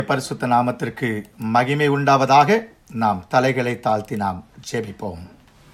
பரிசுத்த நாமத்திற்கு மகிமை உண்டாவதாக நாம் தலைகளை தாழ்த்தி நாம் ஜெபிப்போம்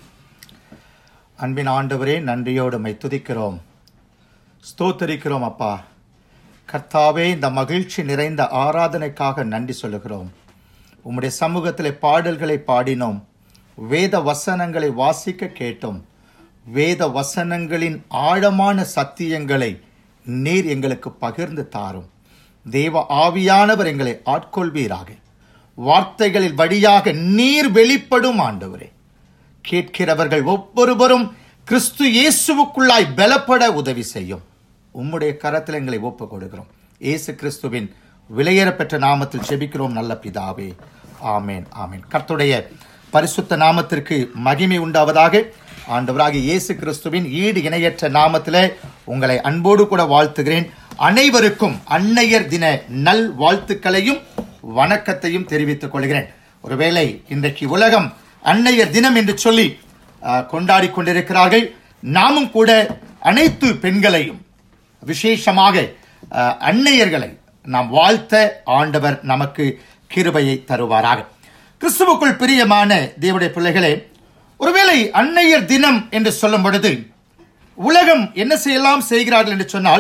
அன்பின் ஆண்டவரே நன்றியோடு மை துதிக்கிறோம் ஸ்தோத்தரிக்கிறோம் அப்பா கர்த்தாவே இந்த மகிழ்ச்சி நிறைந்த ஆராதனைக்காக நன்றி சொல்லுகிறோம் உம்முடைய சமூகத்திலே பாடல்களை பாடினோம் வேத வசனங்களை வாசிக்க கேட்டோம் வேத வசனங்களின் ஆழமான சத்தியங்களை நீர் எங்களுக்கு பகிர்ந்து தாரும் தேவ ஆவியானவர் எங்களை ஆட்கொள்வீராக வார்த்தைகளில் வழியாக நீர் வெளிப்படும் ஆண்டவரே கேட்கிறவர்கள் ஒவ்வொருவரும் கிறிஸ்து இயேசுவுக்குள்ளாய் பலப்பட உதவி செய்யும் உம்முடைய கரத்தில் எங்களை ஒப்புக் கொடுக்கிறோம் இயேசு கிறிஸ்துவின் விலையேறப்பெற்ற நாமத்தில் ஜெபிக்கிறோம் நல்ல பிதாவே ஆமேன் ஆமேன் கர்த்துடைய பரிசுத்த நாமத்திற்கு மகிமை உண்டாவதாக ஆண்டவராகிய இயேசு கிறிஸ்துவின் ஈடு இணையற்ற நாமத்திலே உங்களை அன்போடு கூட வாழ்த்துகிறேன் அனைவருக்கும் அன்னையர் தின நல் வாழ்த்துக்களையும் வணக்கத்தையும் தெரிவித்துக் கொள்கிறேன் ஒருவேளை இன்றைக்கு உலகம் அன்னையர் தினம் என்று சொல்லி அஹ், கொண்டாடிக் கொண்டிருக்கிறார்கள் நாமும் கூட அனைத்து பெண்களையும் விசேஷமாக அஹ், அன்னையர்களை நாம் வாழ்த்த ஆண்டவர் நமக்கு கிருபையை தருவாராக கிறிஸ்துவுக்குள் பிரியமான தேவனுடைய பிள்ளைகளே ஒருவேளை அன்னையர் தினம் என்று சொல்லும் பொழுது உலகம் என்ன செய்யலாம் செய்கிறார்கள் என்று சொன்னால்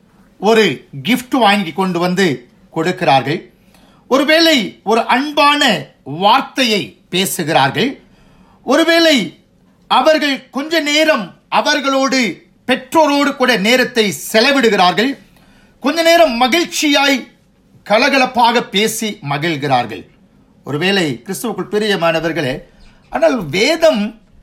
ஒரு gift வாங்கி கொண்டு வந்து கொடுக்கிறார்கள் ஒருவேளை ஒரு அன்பான வார்த்தையை பேசுகிறார்கள் ஒருவேளை அவர்கள் கொஞ்ச நேரம் அவர்களோடு பெற்றோரோடு கூட நேரத்தை செலவிடுகிறார்கள் கொஞ்ச நேரம் மகிழ்ச்சியாய் கலகலப்பாக பேசி மகிழ்கிறார்கள் ஒருவேளை கிறிஸ்துவுக்குள் பிரியமானவர்களே ஆனால் வேதம்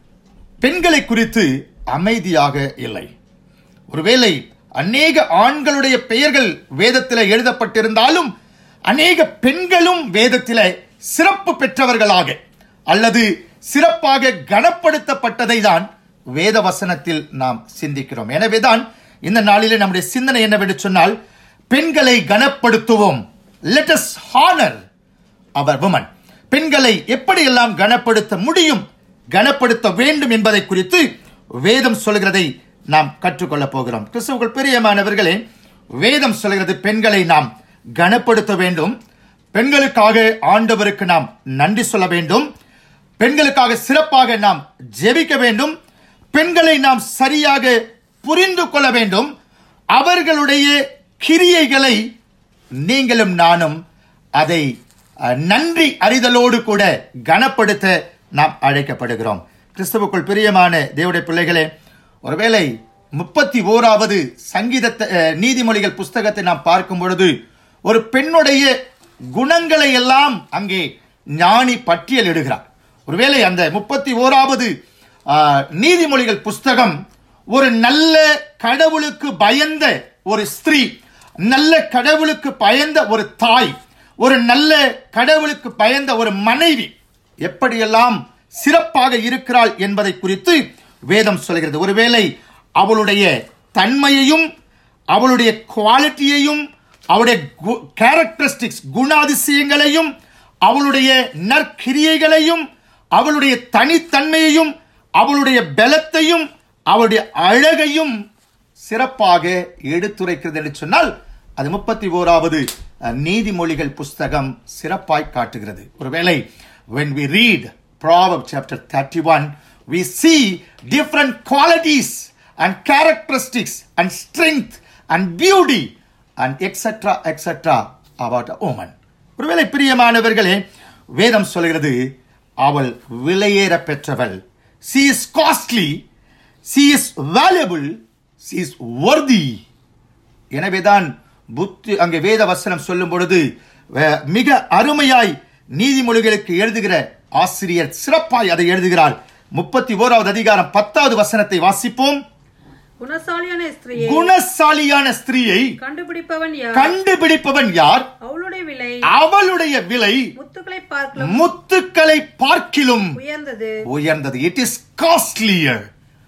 பெண்களை குறித்து அமைதியாக இல்லை ஒருவேளை அநேக ஆண்களுடைய பெயர்கள் வேதத்தில் எழுதப்பட்டிருந்தாலும் அநேக பெண்களும் வேதத்தில் சிறப்பு பெற்றவர்களாக அல்லது சிறப்பாக கனப்படுத்தப்பட்டதை தான் வேத வசனத்தில் நாம் சிந்திக்கிறோம் எனவேதான் இந்த நாளிலே நம்முடைய சிந்தனை என்னவென்று சொன்னால் பெண்களை கனப்படுத்துவோம் let us honour our women பெண்களை எப்படியெல்லாம் கனப்படுத்த முடியும் கனப்படுத்த வேண்டும் என்பதை குறித்து வேதம் சொல்கிறதை நாம் கற்றுக்கொள்ளப் போகிறோம் கிறிஸ்துவுக்குள் பிரியமானவர்களே வேதம் சொல்கிறது பெண்களை நாம் கனப்படுத்த வேண்டும் பெண்களுக்காக ஆண்டவருக்கு நாம் நன்றி சொல்ல வேண்டும் பெண்களுக்காக சிறப்பாக நாம் ஜெபிக்க வேண்டும் பெண்களை நாம் சரியாக புரிந்து கொள்ள வேண்டும் அவர்களுடைய கிரியைகளை நீங்களும் நானும் அதை அஹ், நன்றி அறிதலோடு கூட கனப்படுத்த நாம் அழைக்கப்படுகிறோம் கிறிஸ்துவுக்குள் பிரியமான தேவடைய பிள்ளைகளே ஒருவேளை முப்பத்தி ஓராவது சங்கீத நீதிமொழிகள் புஸ்தகத்தை நாம் பார்க்கும் பொழுது ஒரு பெண்ணுடைய குணங்களை எல்லாம் அங்கே ஞானி பட்டியலிடுகிறார் ஒருவேளை அந்த முப்பத்தி ஓராவது ஆஹ், நீதிமொழிகள் புஸ்தகம் ஒரு நல்ல கடவுளுக்கு பயந்த ஒரு ஸ்திரீ நல்ல கடவுளுக்கு பயந்த ஒரு தாய் ஒரு நல்ல கடவுளுக்கு பயந்த ஒரு மனைவி எப்படியெல்லாம் சிறப்பாக இருக்கிறாள் என்பதை குறித்து வேதம் சொல்கிறது ஒருவேளை அவளுடைய தன்மையையும் அவளுடைய குவாலிட்டியையும் அவளுடைய கேரக்டரிஸ்டிக்ஸ் குணாதிசயங்களையும் அவளுடைய நற்கிரியைகளையும் அவளுடைய தனித்தன்மையையும் அவளுடைய பலத்தையும் அவளுடைய அழகையும் சிறப்பாக எடுத்துரைக்கிறது என்று சொன்னால் அது முப்பத்தி ஓராவது அஹ், நீதிமொழிகள் புஸ்தகம் சிறப்பாய் காட்டுகிறது ஒருவேளை when we read Proverbs chapter 31 we see different qualities and characteristics and strength and beauty and etc etc about a woman ஒருவேளை பிரியமானவர்களே வேதம் சொல்கிறது அவள் விலையேற பெற்றவள் she is costly she is valuable she is worthy எனவேதான் புத்தி அங்கே வேத வசனம் சொல்லும் பொழுது அஹ், மிக அருமையாய் நீதிமொழிகளுக்கு எழுதுகிற ஆசிரியர் சிறப்பாய் அதை எழுதுகிறார் முப்பத்தி ஓராவது அதிகாரம் பத்தாவது வசனத்தை வாசிப்போம் குணசாலியான ஸ்திரீயை குணசாலியான ஸ்திரீயை கண்டுபிடிப்பவன் யார் கண்டுபிடிப்பவன் யார் அவளுடைய விலை அவளுடைய விலை முத்துக்களை பார்க்கலாம் முத்துக்களை பார்க்கிலும் உயர்ந்தது உயர்ந்தது it is costlier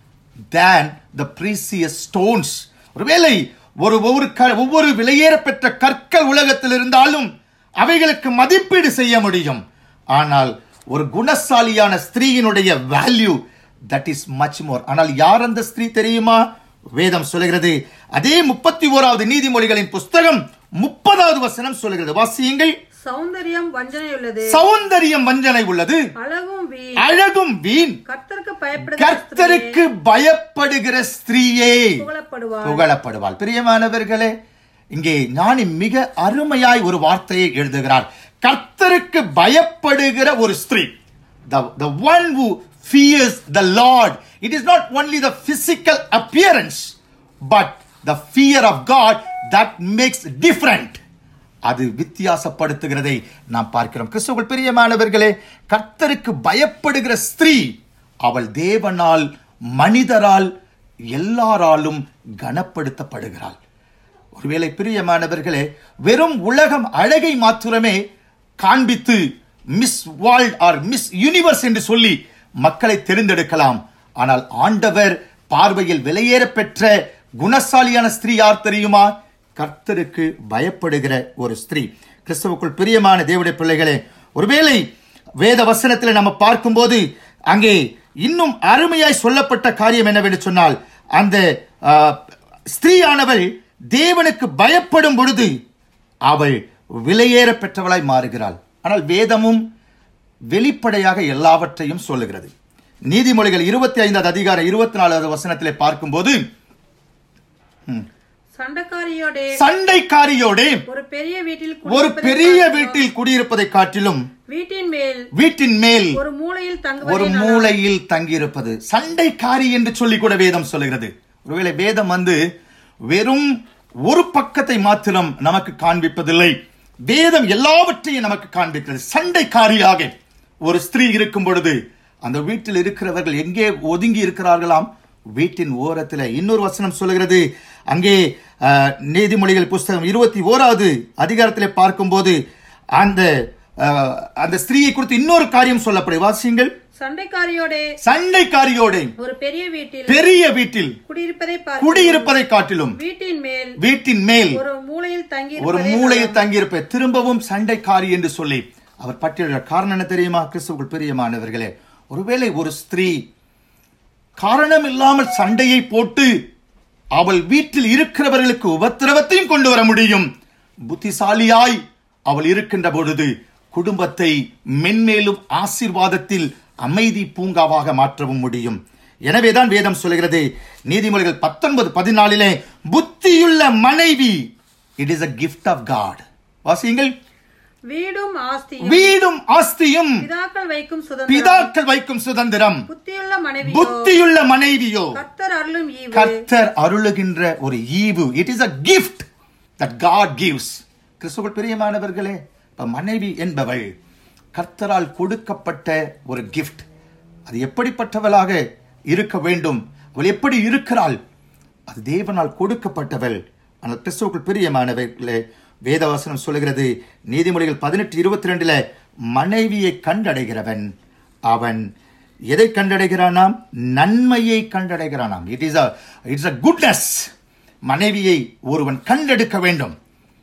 than the precious stones ஒருவேளை ஒரு ஒவ்வொரு க- ஒவ்வொரு விலையேற பெற்ற கற்கள் உலகத்தில் இருந்தாலும் அவைகளுக்கு மதிப்பீடு செய்ய முடியும் ஆனால் ஒரு குணசாலியான ஸ்திரீயினுடைய value that is much more ஆனால் யார் அந்த ஸ்திரீ தெரியுமா வேதம் சொல்லுகிறது அதே முப்பத்தி ஓராவது நீதிமொழிகளின் புஸ்தகம் முப்பதாவது வசனம் சொல்லுகிறது வாசியுங்கள் சௌந்தரியம் வஞ்சனை உள்ளது சௌந்தரியம் வஞ்சனை உள்ளது அழகும் வீண் அழகும் வீண் கர்த்தருக்கு பயப்படுகிற கர்த்தருக்கு பயப்படுகிற ஸ்திரீயே புகழப்படுவார் புகழப்படுவாள் பிரியமானவர்களே இங்கே ஞானி மிக அருமையாய் ஒரு வார்த்தையை எழுதுகிறார் கர்த்தருக்கு பயப்படுகிற ஒரு ஸ்திரீ the the one who fears the lord it is not only the physical appearance but the fear of god that makes different அது வித்தியாசப்படுத்துகிறதை நாம் பார்க்கிறோம் கிறிஸ்துவுக்குள் பிரியமானவர்களே கர்த்தருக்கு பயப்படுகிற ஸ்திரீ அவள் தேவனால் மனிதரால் எல்லாராலும் கனப்படுத்தப்படுகிறாள் ஒருவேளை பிரியமானவர்களே வெறும் உலகம் அழகை மாத்திரமே காண்பித்து Miss World or Miss Universe என்று சொல்லி மக்களை தெரிந்தெடுக்கலாம் ஆனால் ஆண்டவர் பார்வையில் விலையேற பெற்ற குணசாலியான ஸ்திரீ யார் தெரியுமா கர்த்தருக்கு பயப்படுகிற ஒரு ஸ்திரீ கிறிஸ்துவுக்குள் பிரியமான தேவனுடைய பிள்ளைகளே ஒருவேளை வேத வசனத்தில் நம்ம பார்க்கும்போது அங்கே இன்னும் அருமையாய் சொல்லப்பட்ட காரியம் என்னவென்று சொன்னால் அந்த ஆ, ஸ்திரீயானவள் தேவனுக்கு பயப்படும் பொழுது அவள் விலையேற பெற்றவளாய் மாறுகிறாள் ஆனால் வேதமும் வெளிப்படையாக எல்லாவற்றையும் சொல்லுகிறது நீதிமொழிகள் இருபத்தி ஐந்தாவது அதிகாரம் இருபத்தி நாலாவது வசனத்திலே பார்க்கும்போது சண்டைக்காரியோடே சண்டைக்காரியோடே ஒரு பெரிய வீட்டில் ஒரு குடியிருப்பதை பெரிய பார்க்கிறோம். வீட்டில் குடியிருப்பதை காட்டிலும் வீட்டின் மேல் வீட்டின் மேல் ஒரு மூலையில் ஒரு தங்குவதே நலம். மூலையில் தங்கியிருப்பது சண்டைக்காரி என்று சொல்லி கூட வேதம் சொல்லுகிறது ஒருவேளை வேதம் வந்து வெறும் ஒரு பக்கத்தை மாத்திரம் நமக்கு காண்பிப்பதில்லை வேதம் எல்லாவற்றையும் நமக்கு காண்பிக்கிறது சண்டைக்காரியாக ஒரு ஸ்திரீ இருக்கும் பொழுது அந்த வீட்டில் இருக்கிறவர்கள் எங்கே ஒதுங்கி இருக்கிறார்களாம் வீட்டின் ஓரத்தில் இன்னொரு வசனம் சொல்லுகிறது அங்கே அஹ், நீதிமொழிகள் புஸ்தகம் இருபத்தி ஓராவது அதிகாரத்திலே பார்க்கும்போது அந்த அஹ், அந்த ஸ்திரீயை குறித்து இன்னொரு காரியம் சொல்லப்படுது வாசியுங்கள் சண்டைக்காரியோடே சண்டைக்காரியோட ஒரு பெரிய வீட்டில் பெரிய வீட்டில் குடியிருப்பதை பார்க்கிறோம். குடியிருப்பதை காட்டிலும் வீட்டின் மேல் வீட்டின் மேல் ஒரு மூலையில் தங்கி ஒரு மூலையில் தங்கியிருப்ப திரும்பவும் சண்டைக்காரி என்று சொல்லி அவர் பட்டியல காரணம் என்ன தெரியுமா கிறிஸ்துவுக்குள் பிரியமானவர்களே ஒருவேளை ஒரு ஸ்திரீ காரணம் இல்லாமல் சண்டையை போட்டு அவள் வீட்டில் இருக்கிறவர்களுக்கு உபத்திரவத்தையும் கொண்டு வர முடியும் புத்திசாலியாய் அவள் இருக்கின்ற பொழுது குடும்பத்தை மென்மேலும் ஆசீர்வாதத்தில் அமைதி பூங்காவாக மாற்றவும் முடியும் எனவேதான் வேதம் சொல்கிறது நீதிமொழிகள் பத்தொன்பது பதினாலிலே புத்தியுள்ள மனைவி it is a gift of God வாசியுங்கள் வீடும் ஆஸ்தியும் வீடும் ஆஸ்தியும் பிதாக்கள் வைக்கும் சுதந்திரம் பிதாக்கள் வைக்கும் சுதந்திரம் புத்தியுள்ள மனைவியோ புத்தியுள்ள மனைவியோ கர்த்தர் அருளும் ஈவு கர்த்தர் அருளுகின்ற ஒரு ஈவு it is a gift that God gives கிறிஸ்துவ பிரியமானவர்களே இப்ப மனைவி என்பவள் கர்த்தரால் கொடுக்கப்பட்ட ஒரு கிஃப்ட் அது எப்படிப்பட்டவளாக இருக்க வேண்டும் அவள் எப்படி இருக்கிறாள் அது தேவனால் கொடுக்கப்பட்டவள் ஆனால் கிறிஸ்துவுக்குள் பிரியமானவர்களே வேதவசனம் சொல்லுகிறது நீதிமொழிகள் பதினெட்டு இருபத்தி ரெண்டுல மனைவியை கண்டடைகிறவன் அவன் எதை கண்டடைகிறானாம் நன்மையை கண்டடைகிறானாம் it is it's a goodness மனைவியை ஒருவன் கண்டெடுக்க வேண்டும்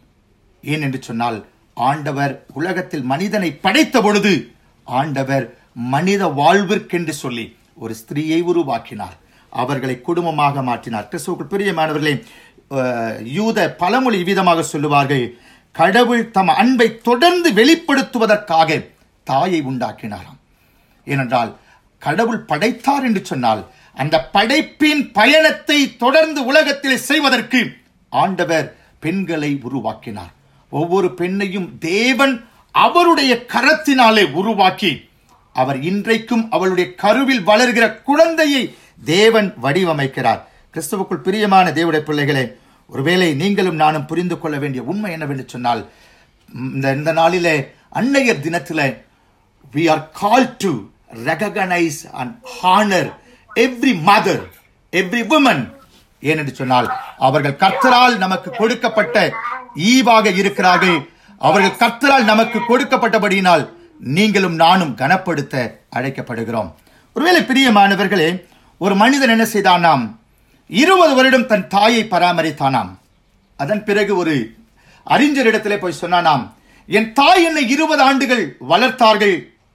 ஏன் என்று சொன்னால் ஆண்டவர் உலகத்தில் மனிதனை படைத்த பொழுது ஆண்டவர் மனித வாழ்விற்கென்று சொல்லி ஒரு ஸ்திரீயை உருவாக்கினார் அவர்களை குடும்பமாக மாற்றினார் கிறிஸ்துவுக்குள் பிரியமானவர்களே அஹ், யூத பழமொழி விதமாக சொல்லுவார்கள் கடவுள் தம் அன்பை தொடர்ந்து வெளிப்படுத்துவதற்காக தாயை உண்டாக்கினாராம் ஏனென்றால் கடவுள் படைத்தார் என்று சொன்னால் அந்த படைப்பின் பயணத்தை தொடர்ந்து உலகத்தில் செய்வதற்கு ஆண்டவர் பெண்களை உருவாக்கினார் ஒவ்வொரு பெண்ணையும் தேவன் அவருடைய கரத்தினாலே உருவாக்கி அவர் இன்றைக்கும் அவளுடைய கருவில் வளர்கிற குழந்தையை தேவன் வடிவமைக்கிறார் கிறிஸ்துவுக்குள் பிரியமான தேவனுடைய பிள்ளைகளே ஒருவேளை நீங்களும் நானும் புரிந்து கொள்ள வேண்டிய உண்மை என்னவென்று சொன்னால் இந்த இந்த நாளிலே அன்னையர் தினத்திலே we are called to recognize and honor every mother every woman ஏனென்று சொன்னால் அவர்கள் கர்த்தரால் நமக்கு கொடுக்கப்பட்ட ஈவாக இருக்கிறார்கள் அவர்கள் கர்த்தரால் நமக்கு கொடுக்கப்பட்டபடியினால் நீங்களும் நானும் கனப்படுத்த அழைக்கப்படுகிறோம் ஒருவேளை பிரியமானவர்களே ஒரு மனிதன் என்ன செய்தானாம் இருபது வருடம் தன் தாயை பராமரித்தானாம் அதன் பிறகு ஒரு அறிஞரிடத்திலே போய் சொன்னானாம் என் தாய் என்னை இருபது ஆண்டுகள் வளர்த்தார்கள்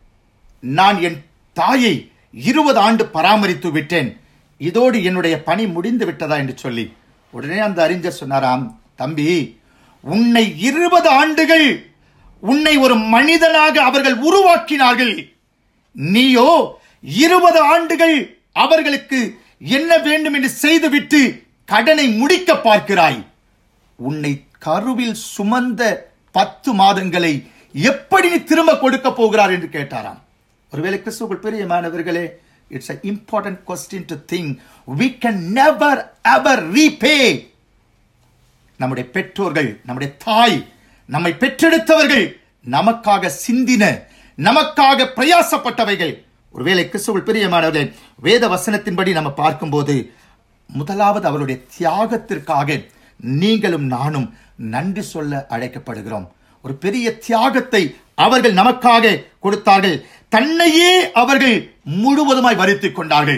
நான் என் தாயை இருபது ஆண்டு பராமரித்து விட்டேன் இதோடு என்னுடைய பணி முடிந்து விட்டதா என்று சொல்லி உடனே அந்த அறிஞர் சொன்னாராம் தம்பி உன்னை இருபது ஆண்டுகள் உன்னை ஒரு மனிதனாக அவர்கள் உருவாக்கினார்கள் நீயோ இருபது ஆண்டுகள் அவர்களுக்கு என்ன வேண்டும் என்று செய்துவிட்டு கடனை முடிக்க பார்க்கிறாய் உன்னை கருவில் சுமந்த பத்து மாதங்களை எப்படி நீ திரும்ப கொடுக்க போகிறார் என்று கேட்டாராம் ஒருவேளை கிறிஸ்துவுக்குள் பெரிய மாணவர்களே it's a important question to think we can never ever repay நம்முடைய பெற்றோர்கள் நம்முடைய தாய் நம்மை பெற்றெடுத்தவர்கள் நமக்காக சிந்தின நமக்காக பிரயாசப்பட்டவைகள் ஒருவேளை கிறிஸ்துவுள் பிரியமானவர்களே வேத வசனத்தின்படி நம்ம பார்க்கும்போது முதலாவது அவருடைய தியாகத்திற்காக நீங்களும் நானும் நன்றி சொல்ல அழைக்கப்படுகிறோம் ஒரு பெரிய தியாகத்தை அவர்கள் நமக்காக கொடுத்தார்கள் தன்னையே அவர்கள் முழுவதுமாய் வருத்திக் கொண்டார்கள்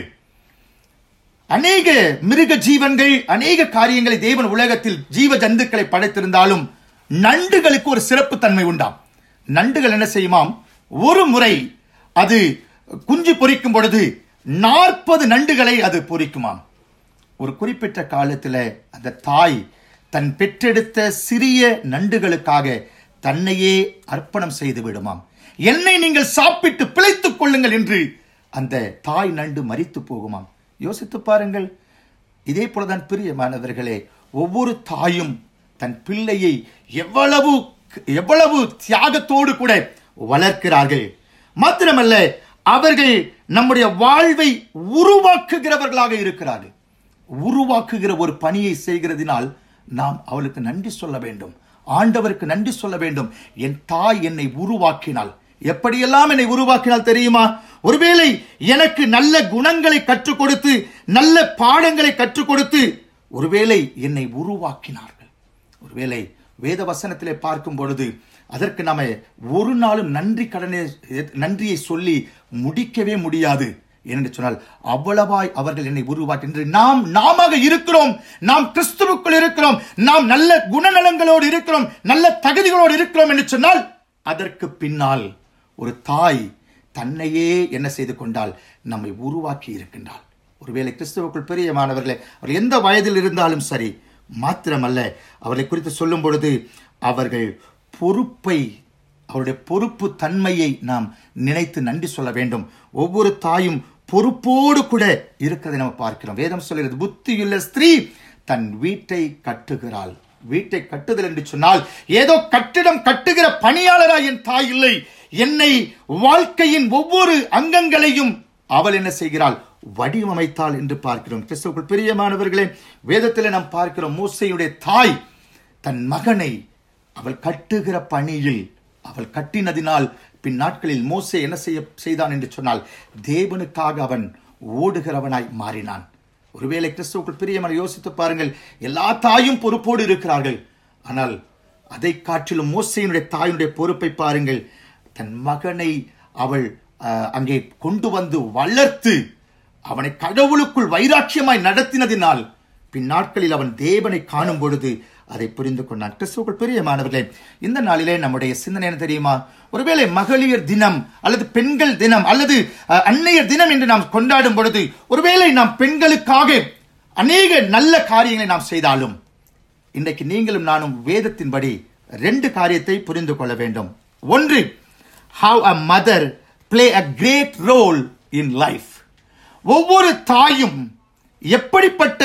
அநேக மிருக ஜீவன்கள் அநேக காரியங்களை தேவன் உலகத்தில் ஜீவ ஜந்துக்களை படைத்திருந்தாலும் நண்டுகளுக்கு ஒரு சிறப்பு தன்மை உண்டாம் நண்டுகள் என்ன செய்யுமாம் ஒரு முறை அது குஞ்சு பொரிக்கும் பொழுது நாற்பது நண்டுகளை அது பொரிக்குமாம் ஒரு குறிப்பிட்ட காலத்தில் அந்த தாய் தன் பெற்றெடுத்த சிறிய நண்டுகளுக்காக தன்னையே அர்ப்பணம் செய்து விடுமாம் என்னை நீங்கள் சாப்பிட்டு பிழைத்துக் கொள்ளுங்கள் என்று அந்த தாய் நண்டு மரித்து போகுமாம் யோசித்து பாருங்கள் இதே போலதான் பிரியமானவர்களே ஒவ்வொரு தாயும் தன் பிள்ளையை எவ்வளவு எவ்வளவு தியாகத்தோடு கூட வளர்க்கிறார்கள் மாத்திரமல்ல அவர்கள் நம்முடைய வாழ்வை உருவாக்குகிறவர்களாக இருக்கிறார்கள் உருவாக்குகிற ஒரு பணியை செய்கிறதினால் நாம் அவளுக்கு நன்றி சொல்ல வேண்டும் ஆண்டவருக்கு நன்றி சொல்ல வேண்டும் என் தாய் என்னை உருவாக்கினாள் எப்படியெல்லாம் என்னை உருவாக்கினால் தெரியுமா ஒருவேளை எனக்கு நல்ல குணங்களை கற்றுக் கொடுத்து நல்ல பாடங்களை கற்றுக் கொடுத்து ஒருவேளை என்னை உருவாக்கினார்கள் ஒருவேளை வேத வசனத்திலே பார்க்கும் பொழுது அதற்கு நாம ஒரு நாளும் நன்றி கடனை நன்றியை சொல்லி முடிக்கவே முடியாது என்று சொன்னால் அவ்வளவாய் அவர்கள் என்னை உருவாக்கி இன்று நாம் நாம இருக்கிறோம் நாம் கிறிஸ்துவுக்குள் இருக்கிறோம் நாம் நல்ல குணநலங்களோடு இருக்கிறோம் நல்ல தகுதிகளோடு இருக்கிறோம் என்று சொன்னால் அதற்கு பின்னால் ஒரு தாய் தன்னையே என்ன செய்து கொண்டால் நம்மை உருவாக்கி இருக்கின்றாள் ஒருவேளை கிறிஸ்துவுக்குள் பெரிய மாணவர்களே அவர் எந்த வயதில் இருந்தாலும் சரி மாத்திரமல்ல அவர்களை குறித்து சொல்லும் பொழுது அவர்கள் பொறுப்பை அவருடைய பொறுப்பு தன்மையை நாம் நினைத்து நன்றி சொல்ல வேண்டும் ஒவ்வொரு தாயும் பொறுப்போடு கூட இருக்கிறதை நம்ம பார்க்கிறோம் வேதம் சொல்கிறது புத்தியுள்ள ஸ்திரீ தன் வீட்டை கட்டுகிறாள் வீட்டை கட்டுதல் என்று சொன்னால் ஏதோ கட்டிடம் கட்டுகிற பணியாளரா என் தாய் இல்லை என்னை வாழ்க்கையின் ஒவ்வொரு அங்கங்களையும் அவள் என்ன செய்கிறாள் வடிவமைத்தாள் என்று பார்க்கிறோம் கிறிஸ்துவுக்குள் பிரியமானவர்களே வேதத்தில் நாம் பார்க்கிறோம் மூசையுடைய தாய் தன் மகனை அவள் கட்டுகிற பணியில் அவள் கட்டினதினால் பின் நாட்களில் மோசே என்ன செய்ய செய்தான் என்று சொன்னால் தேவனுக்காக அவன் ஓடுகிறவனாய் மாறினான் ஒருவேளை கிறிஸ்துவுக்குள் பிரியமான யோசித்து பாருங்கள் எல்லா தாயும் பொறுப்போடு இருக்கிறார்கள் ஆனால் அதை காட்டிலும் மோசையினுடைய தாயினுடைய பொறுப்பை பாருங்கள் தன் மகனை அவள் அஹ், அங்கே கொண்டு வந்து வளர்த்து அவனை கடவுளுக்குள் வைராக்கியமாய் நடத்தினதினால் பின் நாட்களில் அவன் தேவனை காணும் பொழுது அதை புரிந்து கொண்டான் கிறிஸ்துவுக்குள் பிரியமானவர்களே இந்த நாளிலே நம்முடைய சிந்தனை என்ன தெரியுமா ஒருவேளை மகளிர் தினம் அல்லது பெண்கள் தினம் அல்லது அஹ், அன்னையர் தினம் என்று நாம் கொண்டாடும் பொழுது ஒருவேளை நாம் பெண்களுக்காக அநேக நல்ல காரியங்களை நாம் செய்தாலும் இன்றைக்கு நீங்களும் நானும் வேதத்தின்படி ரெண்டு காரியத்தை புரிந்து கொள்ள வேண்டும் ஒன்று how a mother play a great role in life ஒவ்வொரு தாயும் எப்படிப்பட்ட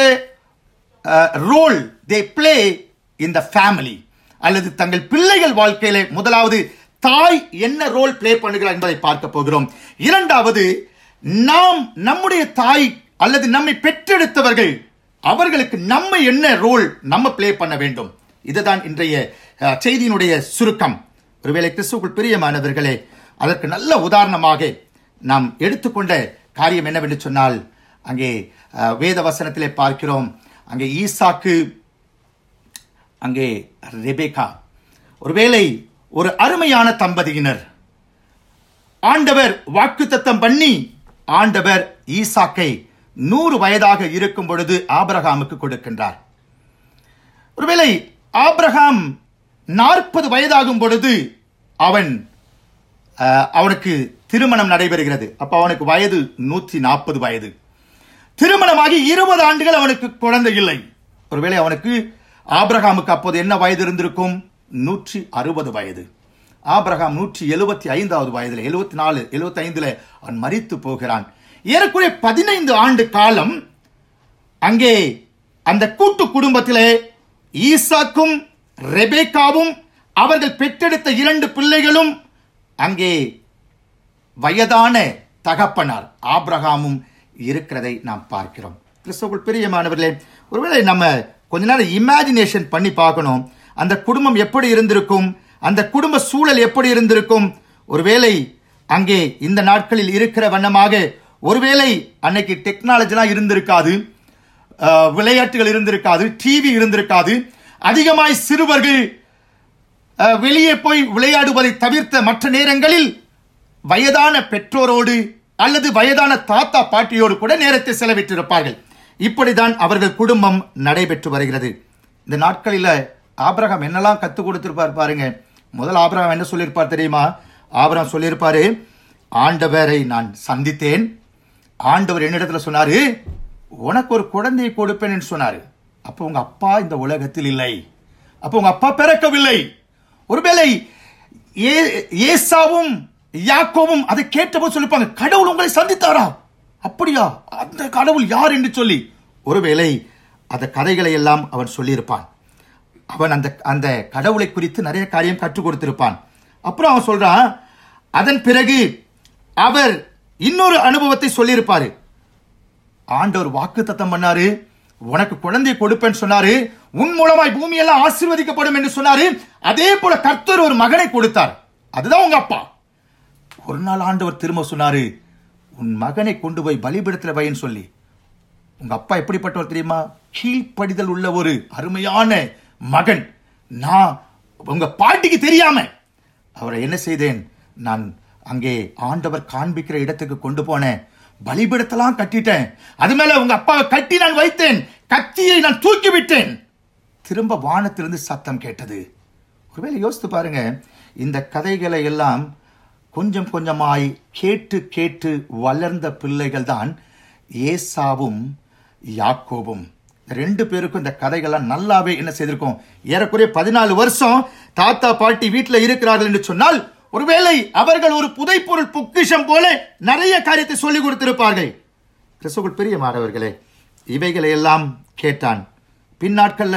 role they play in the family அல்லது தங்கள் பிள்ளைகள் வாழ்க்கையில முதலாவது தாய் என்ன ரோல் பிளே பண்ணுகிறார் என்பதை பார்க்க போகிறோம் இரண்டாவது நாம் நம்முடைய தாய் அல்லது நம்மை பெற்றெடுத்தவர்கள் அவர்களுக்கு நம்ம என்ன ரோல் நம்ம பிளே பண்ண வேண்டும் இதுதான் இன்றைய அஹ், செய்தியினுடைய சுருக்கம் ஒருவேளை கிறிஸ்துவுக்குள் பிரியமானவர்களே அதற்கு நல்ல உதாரணமாக நாம் எடுத்துக்கொண்ட காரியம் என்னவென்று சொன்னால் அங்கே அஹ், வேத வசனத்திலே பார்க்கிறோம் அங்கே ஈசாக்கு அங்கே ரெபேக்கா ஒருவேளை ஒரு அருமையான தம்பதியினர் ஆண்டவர் வாக்குத்தத்தம் பண்ணி ஆண்டவர் ஈசாக்கை நூறு வயதாக இருக்கும் பொழுது ஆபிரகாமுக்கு கொடுக்கின்றார் ஒருவேளை ஆபிரகாம் நாற்பது வயதாகும் பொழுது அவன் அஹ், அவனுக்கு திருமணம் நடைபெறுகிறது அப்ப அவனுக்கு வயது நூற்றி நாற்பது வயது திருமணமாகி இருபது ஆண்டுகள் அவனுக்கு குழந்தை இல்லை ஒருவேளை அவனுக்கு ஆபிரகாமுக்கு அப்போது என்ன வயது இருந்திருக்கும் நூற்றி அறுபது வயது ஆபிரகாம் நூற்றி எழுபத்தி ஐந்தாவது வயதில் எழுபத்தி நாலு எழுபத்தி ஐந்துல அவன் மரித்து போகிறான் ஏறக்குறைய பதினைந்து ஆண்டு காலம் அங்கே அந்த கூட்டு குடும்பத்திலே ஈசாக்கும் ரெபேக்காவும் அவர்கள் பெற்றெடுத்த இரண்டு பிள்ளைகளும் அங்கே வயதான தகப்பனார் ஆபிரகாமும் இருக்கிறதை நாம் பார்க்கிறோம் கிறிஸ்தவர்கள் பிரியமானவர்களே ஒருவேளை நம்ம கொஞ்ச நேரம் இமேஜினேஷன் பண்ணி பார்க்கணும் அந்த குடும்பம் எப்படி இருந்திருக்கும் அந்த குடும்ப சூழல் எப்படி இருந்திருக்கும் ஒருவேளை அங்கே இந்த நாட்களில் இருக்கிற வண்ணமாக ஒருவேளை அன்னைக்கு டெக்னாலஜிலாம் இருந்திருக்காது அஹ், விளையாட்டுகள் இருந்திருக்காது டிவி இருந்திருக்காது அதிகமாய் சிறுவர்கள் அஹ், வெளியே போய் விளையாடுவதை தவிர்த்த மற்ற நேரங்களில் வயதான பெற்றோரோடு அல்லது வயதான தாத்தா பாட்டியோடு கூட நேரத்தை செலவிட்டிருப்பார்கள் இப்படிதான் அவர்கள் குடும்பம் நடைபெற்று வருகிறது இந்த நாட்களில் ஆபிரகாம் என்னெல்லாம் கற்றுக் கொடுத்திருப்பார் பாருங்க முதல் ஆபிரகாம் என்ன சொல்லியிருப்பார் தெரியுமா ஆபிரகாம் சொல்லியிருப்பாரு ஆண்டவரை நான் சந்தித்தேன் ஆண்டவர் என்னிடத்துல சொன்னாரு உனக்கு ஒரு குழந்தையை கொடுப்பேன் என்று சொன்னாரு அப்போ உங்க அப்பா இந்த உலகத்தில் இல்லை அப்போ உங்க அப்பா பிறக்கவில்லை ஒருவேளை ஏ- ஏசாவும் யாக்கோவும் அதை கேட்டபோது சொல்லிப்பாங்க கடவுள் உங்களை சந்தித்தாரா அப்படியா அந்த கடவுள் யார் என்று சொல்லி ஒருவேளை அந்த கதைகளை எல்லாம் அவன் சொல்லியிருப்பான் அவன் அந்த அந்த கடவுளை குறித்து நிறைய காரியம் கற்றுக் கொடுத்திருப்பான் அப்புறம் அவன் சொல்றான் அதன் பிறகு அவர் இன்னொரு அனுபவத்தை சொல்லியிருப்பாரு ஆண்டவர் வாக்கு தத்தம் பண்ணாரு உனக்கு குழந்தை கொடுப்பேன்னு சொன்னாரு உன் மூலமாய் பூமியெல்லாம் ஆசீர்வதிக்கப்படும் என்று சொன்னாரு அதே போல கர்த்தர் ஒரு மகனை கொடுத்தார் அதுதான் உங்க அப்பா ஒரு நாள் ஆண்டவர் திரும்ப சொன்னாரு உன் மகனை கொண்டு போய் பலிபீடத்துல வைன்னு சொல்லி உங்க அப்பா எப்படிப்பட்டவர் தெரியுமா கீழ்ப்படிதல் உள்ள ஒரு அருமையான மகன் நான் உங்க பாட்டிக்கு தெரியாம அவரை என்ன செய்தேன் நான் அங்கே ஆண்டவர் காண்பிக்கிற இடத்துக்கு கொண்டு போனேன் பலிபீடத்தெல்லாம் கட்டிட்டேன் அது மேல உங்க அப்பாவை கட்டி நான் வைத்தேன் கத்தியை நான் தூக்கி விட்டேன் திரும்ப வானத்திலிருந்து சத்தம் கேட்டது ஒருவேளை யோசித்து பாருங்க இந்த கதைகளை எல்லாம் கொஞ்சம் கொஞ்சமாய் கேட்டு கேட்டு வளர்ந்த பிள்ளைகள் தான் ஏசாவும் யாக்கோபும் இந்த ரெண்டு பேருக்கும் இந்த கதைகள்லாம் நல்லாவே என்ன செய்திருக்கும் ஏறக்குறைய பதினாலு வருஷம் தாத்தா பாட்டி வீட்டில் இருக்கிறார்கள் என்று சொன்னால் ஒருவேளை அவர்கள் ஒரு புதைப்பொருள் பொக்கிஷம் போல நிறைய காரியத்தை சொல்லிக் கொடுத்திருப்பார்கள் கிறிஸ்துக்குள் பெரிய மாணவர்களே இவைகளை எல்லாம் கேட்டான் பின்னாட்கள்ல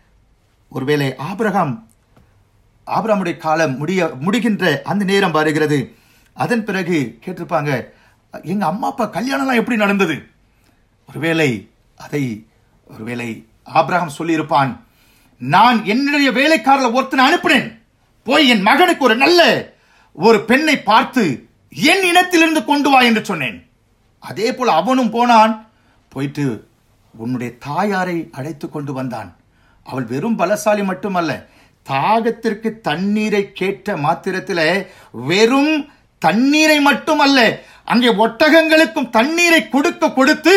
ஒருவேளை ஆபிரகாம் ஆபிரகாமுடைய காலம் முடிய முடிகின்ற அந்த நேரம் வருகிறது அதன் பிறகு கேட்டிருப்பாங்க எங்க அம்மா அப்பா கல்யாணம்லாம் எப்படி நடந்தது ஒருவேளை அதை ஒருவேளை ஆபிரகாம் சொல்லியிருப்பான் நான் என்னுடைய வேலைக்காரல ஒருத்தனை அனுப்பினேன் போய் என் மகனுக்கு ஒரு நல்ல ஒரு பெண்ணை பார்த்து என் இனத்திலிருந்து கொண்டு வா என்று சொன்னேன் அதே போல அவனும் போனான் போயிட்டு உன்னுடைய தாயாரை அழைத்து கொண்டு வந்தான் அவள் வெறும் பலசாலி மட்டுமல்ல தாகத்திற்கு தண்ணீரை கேட்ட மாத்திரத்தில் வெறும் தண்ணீரை மட்டுமல்ல அங்கே ஒட்டகங்களுக்கும் தண்ணீரை கொடுக்க கொடுத்து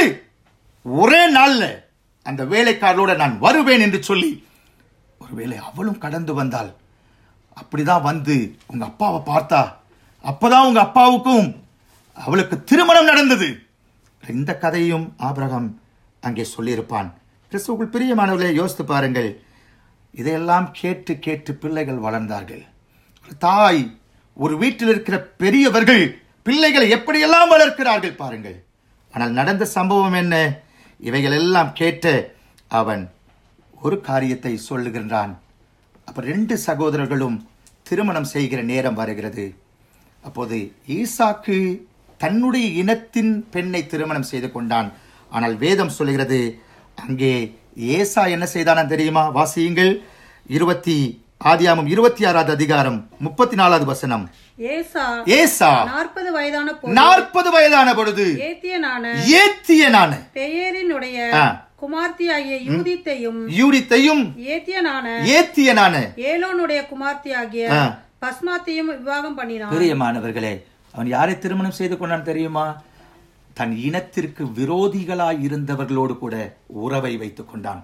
ஒரே நாள்ல அந்த வேலைக்காரரோட நான் வருவேன் என்று சொல்லி ஒருவேளை அவளும் கடந்து வந்தாள் அப்படிதான் வந்து உங்க அப்பாவை பார்த்தா அப்பதான் உங்க அப்பாவுக்கும் அவளுக்கு திருமணம் நடந்தது இந்த கதையும் ஆபிரகாம் அங்கே சொல்லியிருப்பான் கிறிஸ்துவுக்குள் பிரியமானவர்களே யோசித்து பாருங்கள் இதையெல்லாம் கேட்டு கேட்டு பிள்ளைகள் வளர்ந்தார்கள் ஒரு தாய் ஒரு வீட்டில் இருக்கிற பெரியவர்கள் பிள்ளைகளை எப்படியெல்லாம் வளர்க்கிறார்கள் பாருங்கள் ஆனால் நடந்த சம்பவம் என்ன இவைகள் எல்லாம் கேட்டு அவன் ஒரு காரியத்தை சொல்லுகின்றான் அப்ப ரெண்டு சகோதரர்களும் திருமணம் செய்கிற நேரம் வருகிறது அப்போது ஈசாக்கு தன்னுடைய இனத்தின் பெண்ணை திருமணம் செய்து கொண்டான் ஆனால் வேதம் சொல்லுகிறது அங்கே ஏசா என்ன செய்தானா தெரியுமா வாசியுங்கள் இருபத்தி ஆதியாமம் இருபத்தி ஆறாவது அதிகாரம் முப்பத்தி நாலாவது வசனம் ஏசா ஏசா நாற்பது வயதான போது நாற்பது வயதான பொழுது ஏத்தியனான ஏத்தியனான பெயரினுடைய ஆ. குமார்த்தியாகிய யூதித்தையும் யூரித்தையும் ஏத்தியனான ஏத்தியனான ஏலோனுடைய குமார்த்தியாகிய ஆ. பஸ்மாத்தையும் விவாகம் பண்ணினான் பிரியமானவர்களே அவன் யாரை திருமணம் செய்து கொண்டான் தெரியுமா தன் இனத்திற்கு விரோதிகளாய் இருந்தவர்களோடு கூட உறவை வைத்துக் கொண்டான்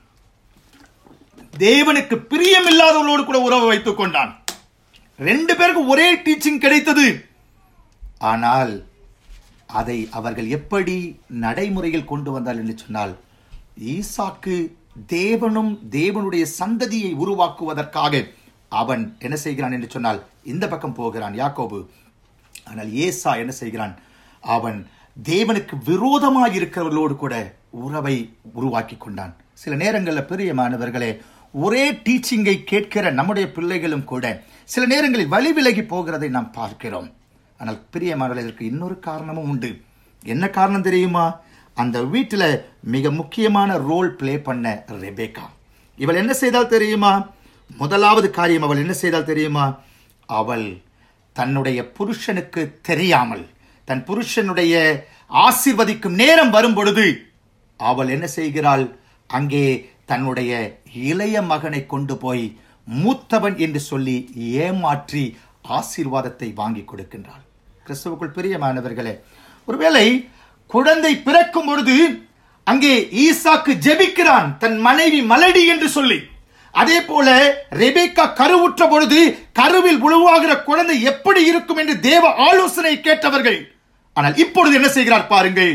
தேவனுக்கு பிரியமில்லாதவர்களோடு கூட உறவை வைத்துக் கொண்டான் ரெண்டு பேருக்கு ஒரே டீச்சிங் கிடைத்தது ஆனால் அதை அவர்கள் எப்படி நடைமுறையில் கொண்டு வந்தார் என்று சொன்னால் ஈசாக்கு தேவனும் தேவனுடைய சந்ததியை உருவாக்குவதற்காக அவன் என்ன செய்கிறான் என்று சொன்னால் இந்த பக்கம் போகிறான் யாக்கோபு ஆனால் ஏசா என்ன செய்கிறான் அவன் தேவனுக்கு விரோதமாக இருக்கிறவர்களோடு கூட உறவை உருவாக்கி கொண்டான் சில நேரங்களில் பிரியமானவர்களே ஒரே டீச்சிங்கை கேட்கிற நம்முடைய பிள்ளைகளும் கூட சில நேரங்களில் வழி விலகி போகிறதை நாம் பார்க்கிறோம் ஆனால் பிரியமானவர்களே இதற்கு இன்னொரு காரணமும் உண்டு என்ன காரணம் தெரியுமா அந்த வீட்டில் மிக முக்கியமான ரோல் ப்ளே பண்ண ரெபேக்கா இவள் என்ன செய்தால் தெரியுமா முதலாவது காரியம் அவள் என்ன செய்தால் தெரியுமா அவள் தன்னுடைய புருஷனுக்கு தெரியாமல் தன் புருஷனுடைய ஆசீர்வதிக்கும் நேரம் வரும் பொழுது அவள் என்ன செய்கிறாள் அங்கே தன்னுடைய இளைய மகனை கொண்டு போய் மூத்தவன் என்று சொல்லி ஏமாற்றி ஆசீர்வாதத்தை வாங்கி கொடுக்கின்றாள் கிறிஸ்துவுக்குள் பிரியமானவர்களே ஒருவேளை குழந்தை பிறக்கும் பொழுது அங்கே ஈசாக்கு ஜெபிக்கிறான் தன் மனைவி மலடி என்று சொல்லி அதே போல ரெபேக்கா கருவுற்ற பொழுது கருவில் உருவாகிற குழந்தை எப்படி இருக்கும் என்று தேவ ஆலோசனை கேட்டவர்கள் ஆனால் இப்பொழுது என்ன செய்கிறார் பாருங்கள்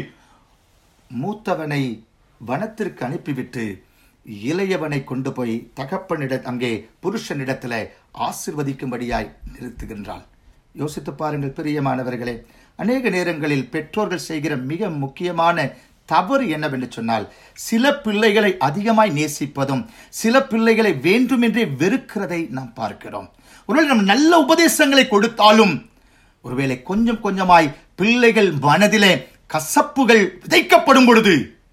மூத்தவனை வனத்திற்கு அனுப்பிவிட்டு இளையவனை கொண்டு போய் தகப்பனிட அங்கே புருஷனிடத்துல ஆசிர்வதிக்கும்படியாய் நிறுத்துகின்றாள் யோசித்து பாருங்கள் பிரியமானவர்களே அநேக நேரங்களில் பெற்றோர்கள் செய்கிற மிக முக்கியமான தவறு என்னவென்று சொன்னால் சில பிள்ளைகளை அதிகமாய் நேசிப்பதும் சில பிள்ளைகளை வேண்டுமென்றே வெறுக்கிறதை நாம் பார்க்கிறோம் ஒருவேளை நம் நல்ல உபதேசங்களை கொடுத்தாலும் ஒருவேளை கொஞ்சம் கொஞ்சமாய் பிள்ளைகள் மனதிலே கசப்புகள் விதைக்கப்படும் பொழுது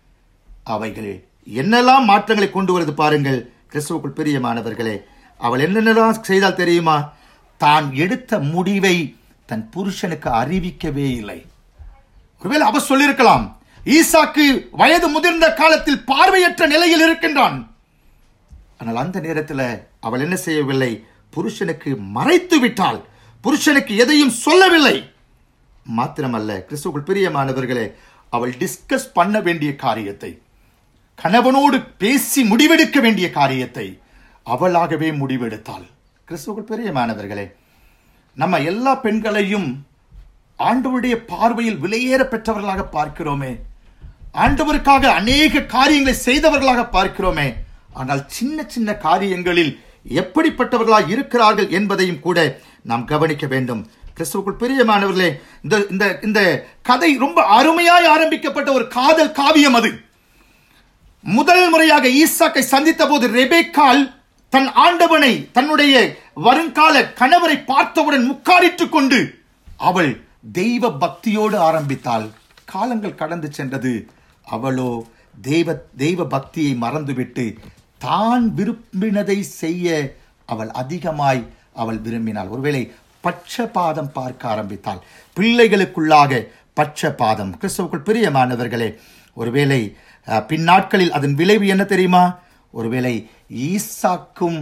அவைகள் என்னெல்லாம் மாற்றங்களை கொண்டு வருது பாருங்கள் கிறிஸ்துவுக்குள் பிரியமானவர்களே அவள் என்னென்னலாம் செய்தால் தெரியுமா தான் எடுத்த முடிவை தன் புருஷனுக்கு அறிவிக்கவே இல்லை ஒருவேளை அவ சொல்லியிருக்கலாம் ஈசாக்கு வயது முதிர்ந்த காலத்தில் பார்வையற்ற நிலையில் இருக்கின்றான் ஆனால் அந்த நேரத்தில் அவள் என்ன செய்யவில்லை புருஷனுக்கு மறைத்து விட்டாள் புருஷனுக்கு எதையும் சொல்லவில்லை மாத்திரமல்ல கிறிஸ்துவுக்குள் பிரியமானவர்களே அவள் டிஸ்கஸ் பண்ண வேண்டிய காரியத்தை கணவனோடு பேசி முடிவெடுக்க வேண்டிய காரியத்தை அவளாகவே முடிவெடுத்தாள் கிறிஸ்துவுக்குள் பிரியமானவர்களே நம்ம எல்லா பெண்களையும் ஆண்டவருடைய பார்வையில் விலையேற பெற்றவர்களாக பார்க்கிறோமே ஆண்டவருக்காக அநேக காரியங்களை செய்தவர்களாக பார்க்கிறோமே ஆனால் சின்ன சின்ன காரியங்களில் எப்படிப்பட்டவர்களாக இருக்கிறார்கள் என்பதையும் கூட நாம் கவனிக்க வேண்டும் கிறிஸ்துவுக்குள் பிரியமானவர்களே இந்த இந்த இந்த கதை ரொம்ப அருமையாய் ஆரம்பிக்கப்பட்ட ஒரு காதல் காவியம் அது முதல் முறையாக ஈசாக்கை சந்தித்த போது ரெபேக்கால் தன் ஆண்டவனை தன்னுடைய வருங்கால கணவரை பார்த்தவுடன் முக்காரிட்டுக் கொண்டு அவள் தெய்வ பக்தியோடு ஆரம்பித்தாள் காலங்கள் கடந்து சென்றது அவளோ தெய்வ தெய்வ பக்தியை மறந்துவிட்டு தான் விரும்பினதை செய்ய அவள் அதிகமாய் அவள் விரும்பினாள் ஒருவேளை பட்சபாதம் பார்க்க ஆரம்பித்தாள் பிள்ளைகளுக்குள்ளாக பட்சபாதம் கிறிஸ்துவுக்குள் பிரியமானவர்களே ஒருவேளை அஹ், பின்னாட்களில் அதன் விளைவு என்ன தெரியுமா ஒருவேளை ஈசாக்கும்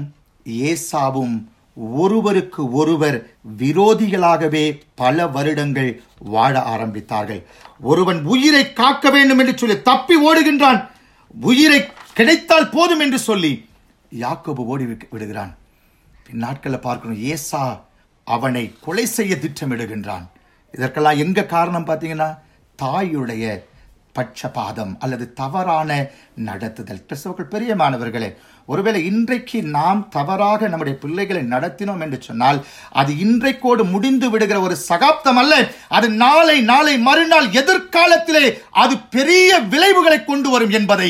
ஏசாவும் ஒருவருக்கு ஒருவர் விரோதிகளாகவே பல வருடங்கள் வாழ ஆரம்பித்தார்கள் ஒருவன் உயிரை காக்க வேண்டும் என்று சொல்லி தப்பி ஓடுகின்றான் உயிரை கிடைத்தால் போதும் என்று சொல்லி யாக்கோபு ஓடி விட்டு- விடுகிறான் பின் நாட்களில் பார்க்கணும் ஏசா அவனை கொலை செய்ய திட்டமிடுகின்றான் இதற்கெல்லாம் எங்க காரணம் பார்த்தீங்கன்னா தாயுடைய பட்சபாதம் அல்லது தவறான நடத்துதல் கிறிஸ்தவர்கள் பெரியமானவர்களே ஒருவேளை இன்றைக்கு நாம் தவறாக நம்முடைய பிள்ளைகளை நடத்தினோம் என்று சொன்னால் அது இன்றைக்கோடு முடிந்து விடுகிற ஒரு சகாப்தம் அல்ல அது நாளை நாளை மறுநாள் எதிர்காலத்திலே அது பெரிய விளைவுகளை கொண்டு வரும் என்பதை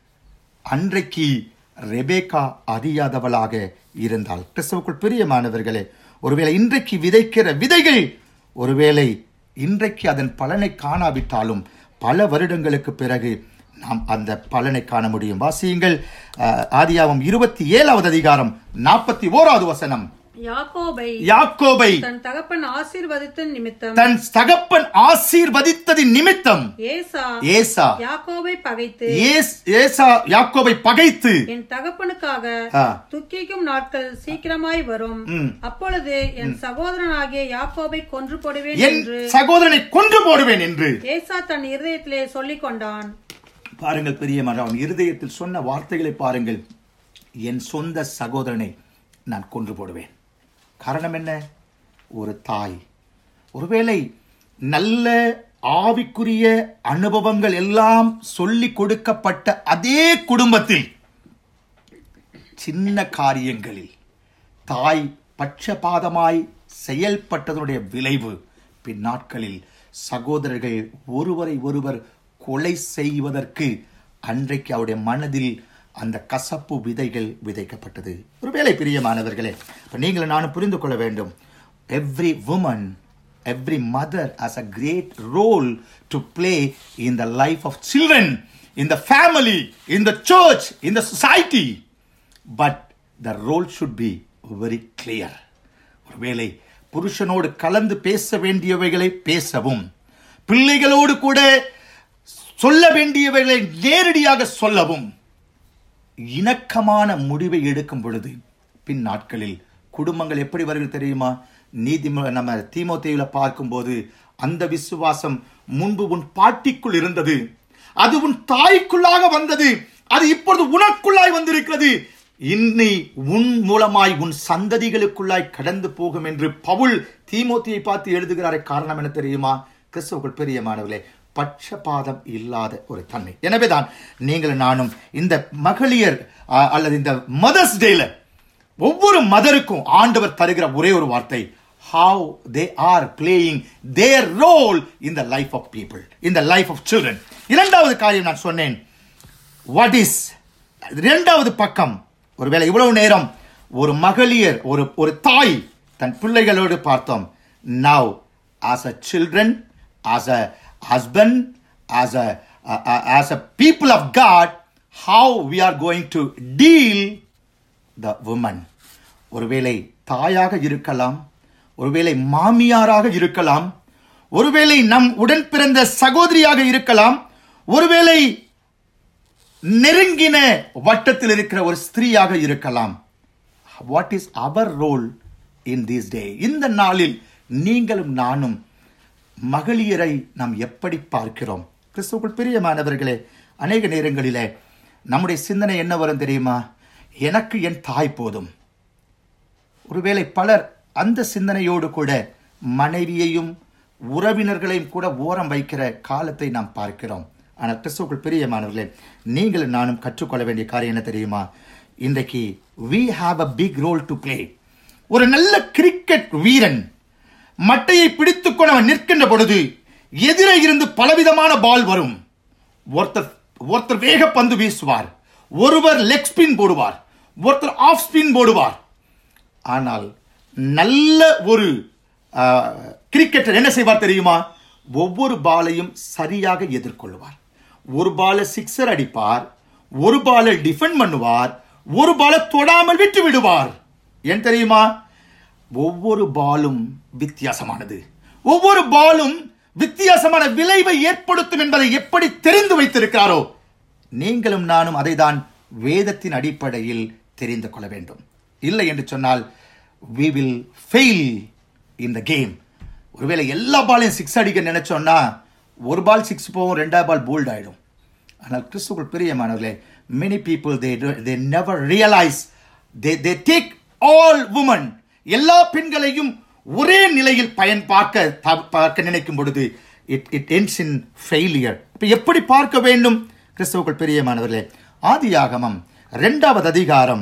அன்றைக்கு ரெபேக்கா அறியாதவளாக இருந்தாள் கிறிஸ்தவுக்குள் பிரியமானவர்களே ஒருவேளை இன்றைக்கு விதைக்கிற விதைகள் ஒருவேளை இன்றைக்கு அதன் பலனை காணாவிட்டாலும் பல வருடங்களுக்கு பிறகு நாம் அந்த பலனை காண முடியும் வாசியுங்கள் அஹ், ஆதியாகமம் இருபத்தி ஏழாவது அதிகாரம் நாற்பத்தி ஓராவது வசனம் யாக்கோபை யாக்கோபை தன் தகப்பன் ஆசீர்வதித்த நிமித்தம் தன் தகப்பன் ஆசீர்வதித்ததின் நிமித்தம் ஏசா ஏசா யாக்கோபை பகைத்து ஏஸ்- ஏசா யாக்கோபை பகைத்து என் தகப்பனுக்காக ஆ. துக்கிக்கும் நாட்கள் சீக்கிரமாய் வரும் ம். அப்பொழுது என் சகோதரனாகிய யாக்கோபை கொன்று போடுவேன் என் என்று சகோதரனை கொன்று போடுவேன் என்று ஏசா தன் இருதயத்திலே சொல்லிக் கொண்டான் பாருங்கள் பிரியமான அவன் இருதயத்தில் சொன்ன வார்த்தைகளை பாருங்கள் என் சொந்த சகோதரனை நான் கொன்று போடுவேன் காரணம் என்ன ஒரு தாய் ஒருவேளை நல்ல ஆவிக்குரிய அனுபவங்கள் எல்லாம் சொல்லிக் கொடுக்கப்பட்ட அதே குடும்பத்தில் சின்ன காரியங்களில் தாய் பட்சபாதமாய் செயல்பட்டதனுடைய விளைவு பின் நாட்களில் சகோதரர்கள் ஒருவரை ஒருவர் கொலை செய்வதற்கு அன்றைக்கு அவருடைய மனதில் அந்த கசப்பு விதைகள் விதைக்கப்பட்டது ஒருவேளை பிரியமானவர்களே இப்ப நீங்கள் நானும் புரிந்து கொள்ள வேண்டும் every woman every mother has a great role to play in the life of children, in the family, in the church, in the society. But the role should be very clear. ஒருவேளை புருஷனோடு கலந்து பேச வேண்டியவைகளை பேசவும் பிள்ளைகளோடு கூட சொல்ல வேண்டியவைகளை நேரடியாக சொல்லவும் இணக்கமான முடிவை எடுக்கும் பொழுது பின் நாட்களில் குடும்பங்கள் எப்படி வருகிறது தெரியுமா நீதி நம்ம தீமோத்தேயில பார்க்கும்போது அந்த விசுவாசம் முன்பு உன் பாட்டிக்குள் இருந்தது அது உன் தாய்க்குள்ளாக வந்தது அது இப்பொழுது உனக்குள்ளாய் வந்திருக்கிறது இன்னி உன் மூலமாய் உன் சந்ததிகளுக்குள்ளாய் கடந்து போகும் என்று பவுல் தீமோத்தியை பார்த்து எழுதுகிறாரே காரணம் என்ன தெரியுமா கிறிஸ்துவுக்குள் பெரியமானவர்களே பட்சபாதம் இல்லாத ஒரு தன்மை எனவேதான் நீங்கள் நானும் இந்த மகளிர் ஆ, அல்லது இந்த மதர்ஸ் டேல ஒவ்வொரு மதருக்கும் ஆண்டவர் தருகிற ஒரே ஒரு வார்த்தை how they are playing their role in the life of people in the life of children இரண்டாவது காரியம் நான் சொன்னேன் வாட் இஸ் இரண்டாவது பக்கம் ஒருவேளை இவ்வளவு நேரம் ஒரு மகளிர் ஒரு ஒரு தாய் தன் பிள்ளைகளோடு பார்த்தோம் now as a children as a husband as a as a people of God how we are going to deal the woman ஒருவேளை தாயாக இருக்கலாம் ஒருவேளை மாமியாராக இருக்கலாம் ஒருவேளை நம் உடன் பிறந்த சகோதரியாக இருக்கலாம் ஒருவேளை நெருங்கின வட்டத்தில் இருக்கிற ஒரு ஸ்திரீயாக இருக்கலாம் what is our role in this day இந்த நாளில் நீங்களும் நானும் மகளிரை நாம் எப்படி பார்க்கிறோம் கிறிஸ்துவுக்குள் பிரியமானவர்களே அநேக நேரங்களிலே நம்முடைய சிந்தனை என்ன வரும் தெரியுமா எனக்கு என் தாய் போதும் ஒருவேளை பலர் அந்த சிந்தனையோடு கூட மனைவியையும் உறவினர்களையும் கூட ஓரம் வைக்கிற காலத்தை நாம் பார்க்கிறோம் ஆனால் கிறிஸ்துவுக்குள் பிரியமானவர்களே நீங்கள் நானும் கற்றுக்கொள்ள வேண்டிய காரியம் என்ன தெரியுமா இன்றைக்கு we have a big role to play ஒரு நல்ல கிரிக்கெட் வீரன் மட்டையை பிடித்துக்கொண்டு அவன் நிற்கின்ற பொழுது எதிரே இருந்து பலவிதமான பால் வரும் ஒருத்தர் ஒருத்தர் வேக பந்து வீசுவார் ஒருவர் லெக் ஸ்பின் போடுவார் ஒருத்தர் ஆஃப் ஸ்பின் போடுவார் ஆனால் நல்ல ஒரு கிரிக்கெட்டர் என்ன செய்வார் தெரியுமா ஒவ்வொரு பாலையும் சரியாக எதிர்கொள்வார் ஒரு பாலை சிக்ஸர் அடிப்பார் ஒரு பாலை டிஃபெண்ட் பண்ணுவார் ஒரு பாலை தொடாமல் விட்டு விடுவார் ஏன் தெரியுமா ஒவ்வொரு பாலும் வித்தியாசமானது ஒவ்வொரு பாலும் வித்தியாசமான விளைவை ஏற்படுத்தும் என்பதை எப்படி தெரிந்து வைத்திருக்கிறாரோ நீங்களும் நானும் அதைதான் வேதத்தின் அடிப்படையில் தெரிந்து கொள்ள வேண்டும் இல்லை என்று சொன்னால் we will fail in the game ஒருவேளை எல்லா பாலையும் சிக்ஸ் அடிக்க நினைச்சோம்னா ஒரு பால் சிக்ஸ் போகும் ரெண்டாவது பால் போல்ட் ஆயிடும் ஆனால் கிறிஸ்துக்குள் பிரியமானவர்களே many people they do, they never realize they they take all women எல்லா பெண்களையும் ஒரே நிலையில் பயன் பார்க்க த- பார்க்க நினைக்கும் பொழுது it it ends in failure இப்ப எப்படி பார்க்க வேண்டும் கிறிஸ்துவுக்குள் பிரியமானவர்களே ஆதியாகமம் இரண்டாவது அதிகாரம்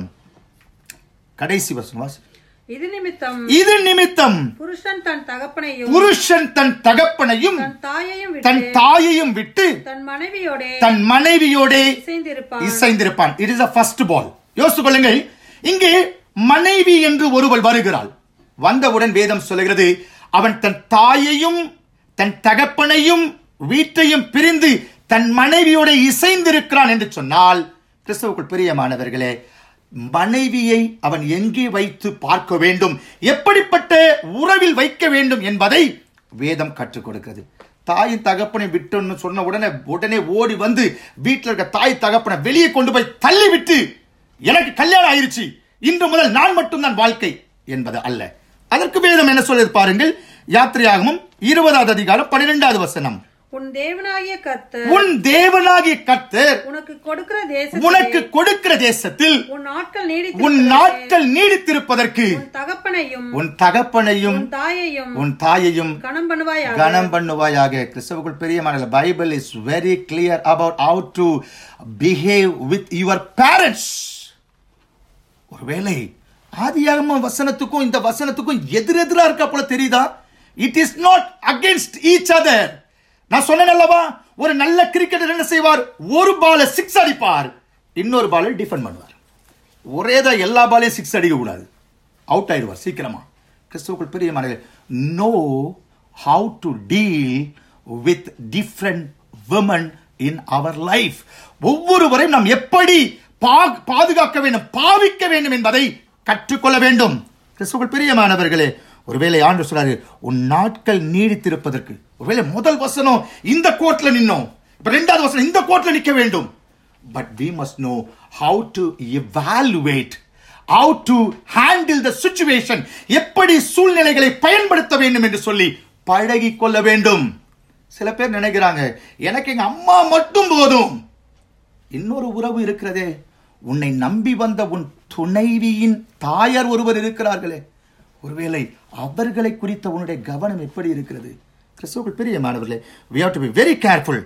கடைசி வசனம் வாசி. இது நிமித்தம் இது நிமித்தம் புருஷன் தன் தகப்பனையும் புருஷன் தன் தகப்பனையும் தன் தாயையும் தன் விட்டு தாயையும் விட்டு தன் மனைவியோட தன் மனைவியோடே இசைந்திருப்பான் இசைந்திருப்பான் it is a first ball யோசித்து கொள்ளுங்கள் இங்கே மனைவி என்று ஒருவள் வருகிறாள் வந்தவுடன் வேதம் சொல்லுகிறது அவன் தன் தாயையும் தன் தகப்பனையும் வீட்டையும் பிரிந்து தன் மனைவியோட இசைந்திருக்கிறான் என்று சொன்னால் கிறிஸ்தவுக்குள் பிரியமானவர்களே மனைவியை அவன் எங்கே வைத்து பார்க்க வேண்டும் எப்படிப்பட்ட உறவில் வைக்க வேண்டும் என்பதை வேதம் கற்றுக் கொடுக்கிறது தாயின் தகப்பனை விட்டுன்னு சொன்ன உடனே உடனே ஓடி வந்து வீட்டில் இருக்க தாய் தகப்பனை வெளியே கொண்டு போய் தள்ளி விட்டு எனக்கு கல்யாணம் ஆயிருச்சு இன்று முதல் நான் மட்டும்தான் வாழ்க்கை என்பது அல்ல அதற்கு வேதம் என்ன சொல்லுது பாருங்கள் யாத்திரையாகமும் இருபதாவது அதிகாரம் பன்னிரெண்டாவது வசனம் உன் தேவனாகிய கர்த்தர் உன் தேவனாகிய கர்த்தர் உனக்கு கொடுக்கிற தேசத்தில் உனக்கு கொடுக்கிற தேசத்தில் உன் நாட்கள் நீடித்து உன் நாட்கள் நீடித்திருப்பதற்கு உன் தகப்பனையும் உன் தகப்பனையும் உன் தாயையும் உன் தாயையும் கணம் பண்ணுவாயாக கனம் பண்ணுவாயாக கிறிஸ்தவுக்குள் பெரியமான Bible is very clear about how to behave with your parents ஒருவேளை ஆதியாகம வசனத்துக்கும் இந்த வசனத்துக்கும் எதிரெதிரா இருக்க போல தெரியுதா it is not against each other நான் சொன்னேன் அல்லவா ஒரு நல்ல கிரிக்கெட்டர் என்ன செய்வார் ஒரு பால சிக்ஸ் அடிப்பார் இன்னொரு பாலை டிஃபெண்ட் பண்ணுவார் ஒரே தான் எல்லா பாலையும் சிக்ஸ் அடிக்க கூடாது அவுட் ஆயிடுவார் சீக்கிரமா கிறிஸ்துவுக்குள் பெரிய மனிதர் know how to deal with different women in our life ஒவ்வொருவரையும் நாம் எப்படி பா- பாதுகாக்க வேண்டும் பாவிக்க வேண்டும் என்பதை கற்றுக்கொள்ள வேண்டும் கிறிஸ்துவுக்குள் பிரியமானவர்களே ஒருவேளை ஆண்டு சொல்றாரு உன் நாட்கள் நீடித்திருப்பதற்கு ஒருவேளை முதல் வசனம் இந்த கோட்ல நின்னோம் இப்ப ரெண்டாவது வசனம் இந்த கோட்ல நிக்க வேண்டும் but we must know how to evaluate how to handle the situation எப்படி சூழ்நிலைகளை பயன்படுத்த வேண்டும் என்று சொல்லி பழகி கொள்ள வேண்டும் சில பேர் நினைக்கிறாங்க எனக்கு எங்க அம்மா மட்டும் போதும் இன்னொரு உறவு இருக்கிறதே உன்னை நம்பி வந்த உன் துணைவியின் தாயார் ஒருவர் இருக்கிறார்களே ஒருவேளை அவர்களை குறித்த உன்னுடைய கவனம் எப்படி இருக்கிறது கிறிஸ்துவுக்குள் பிரியமானவர்களே we have to be very careful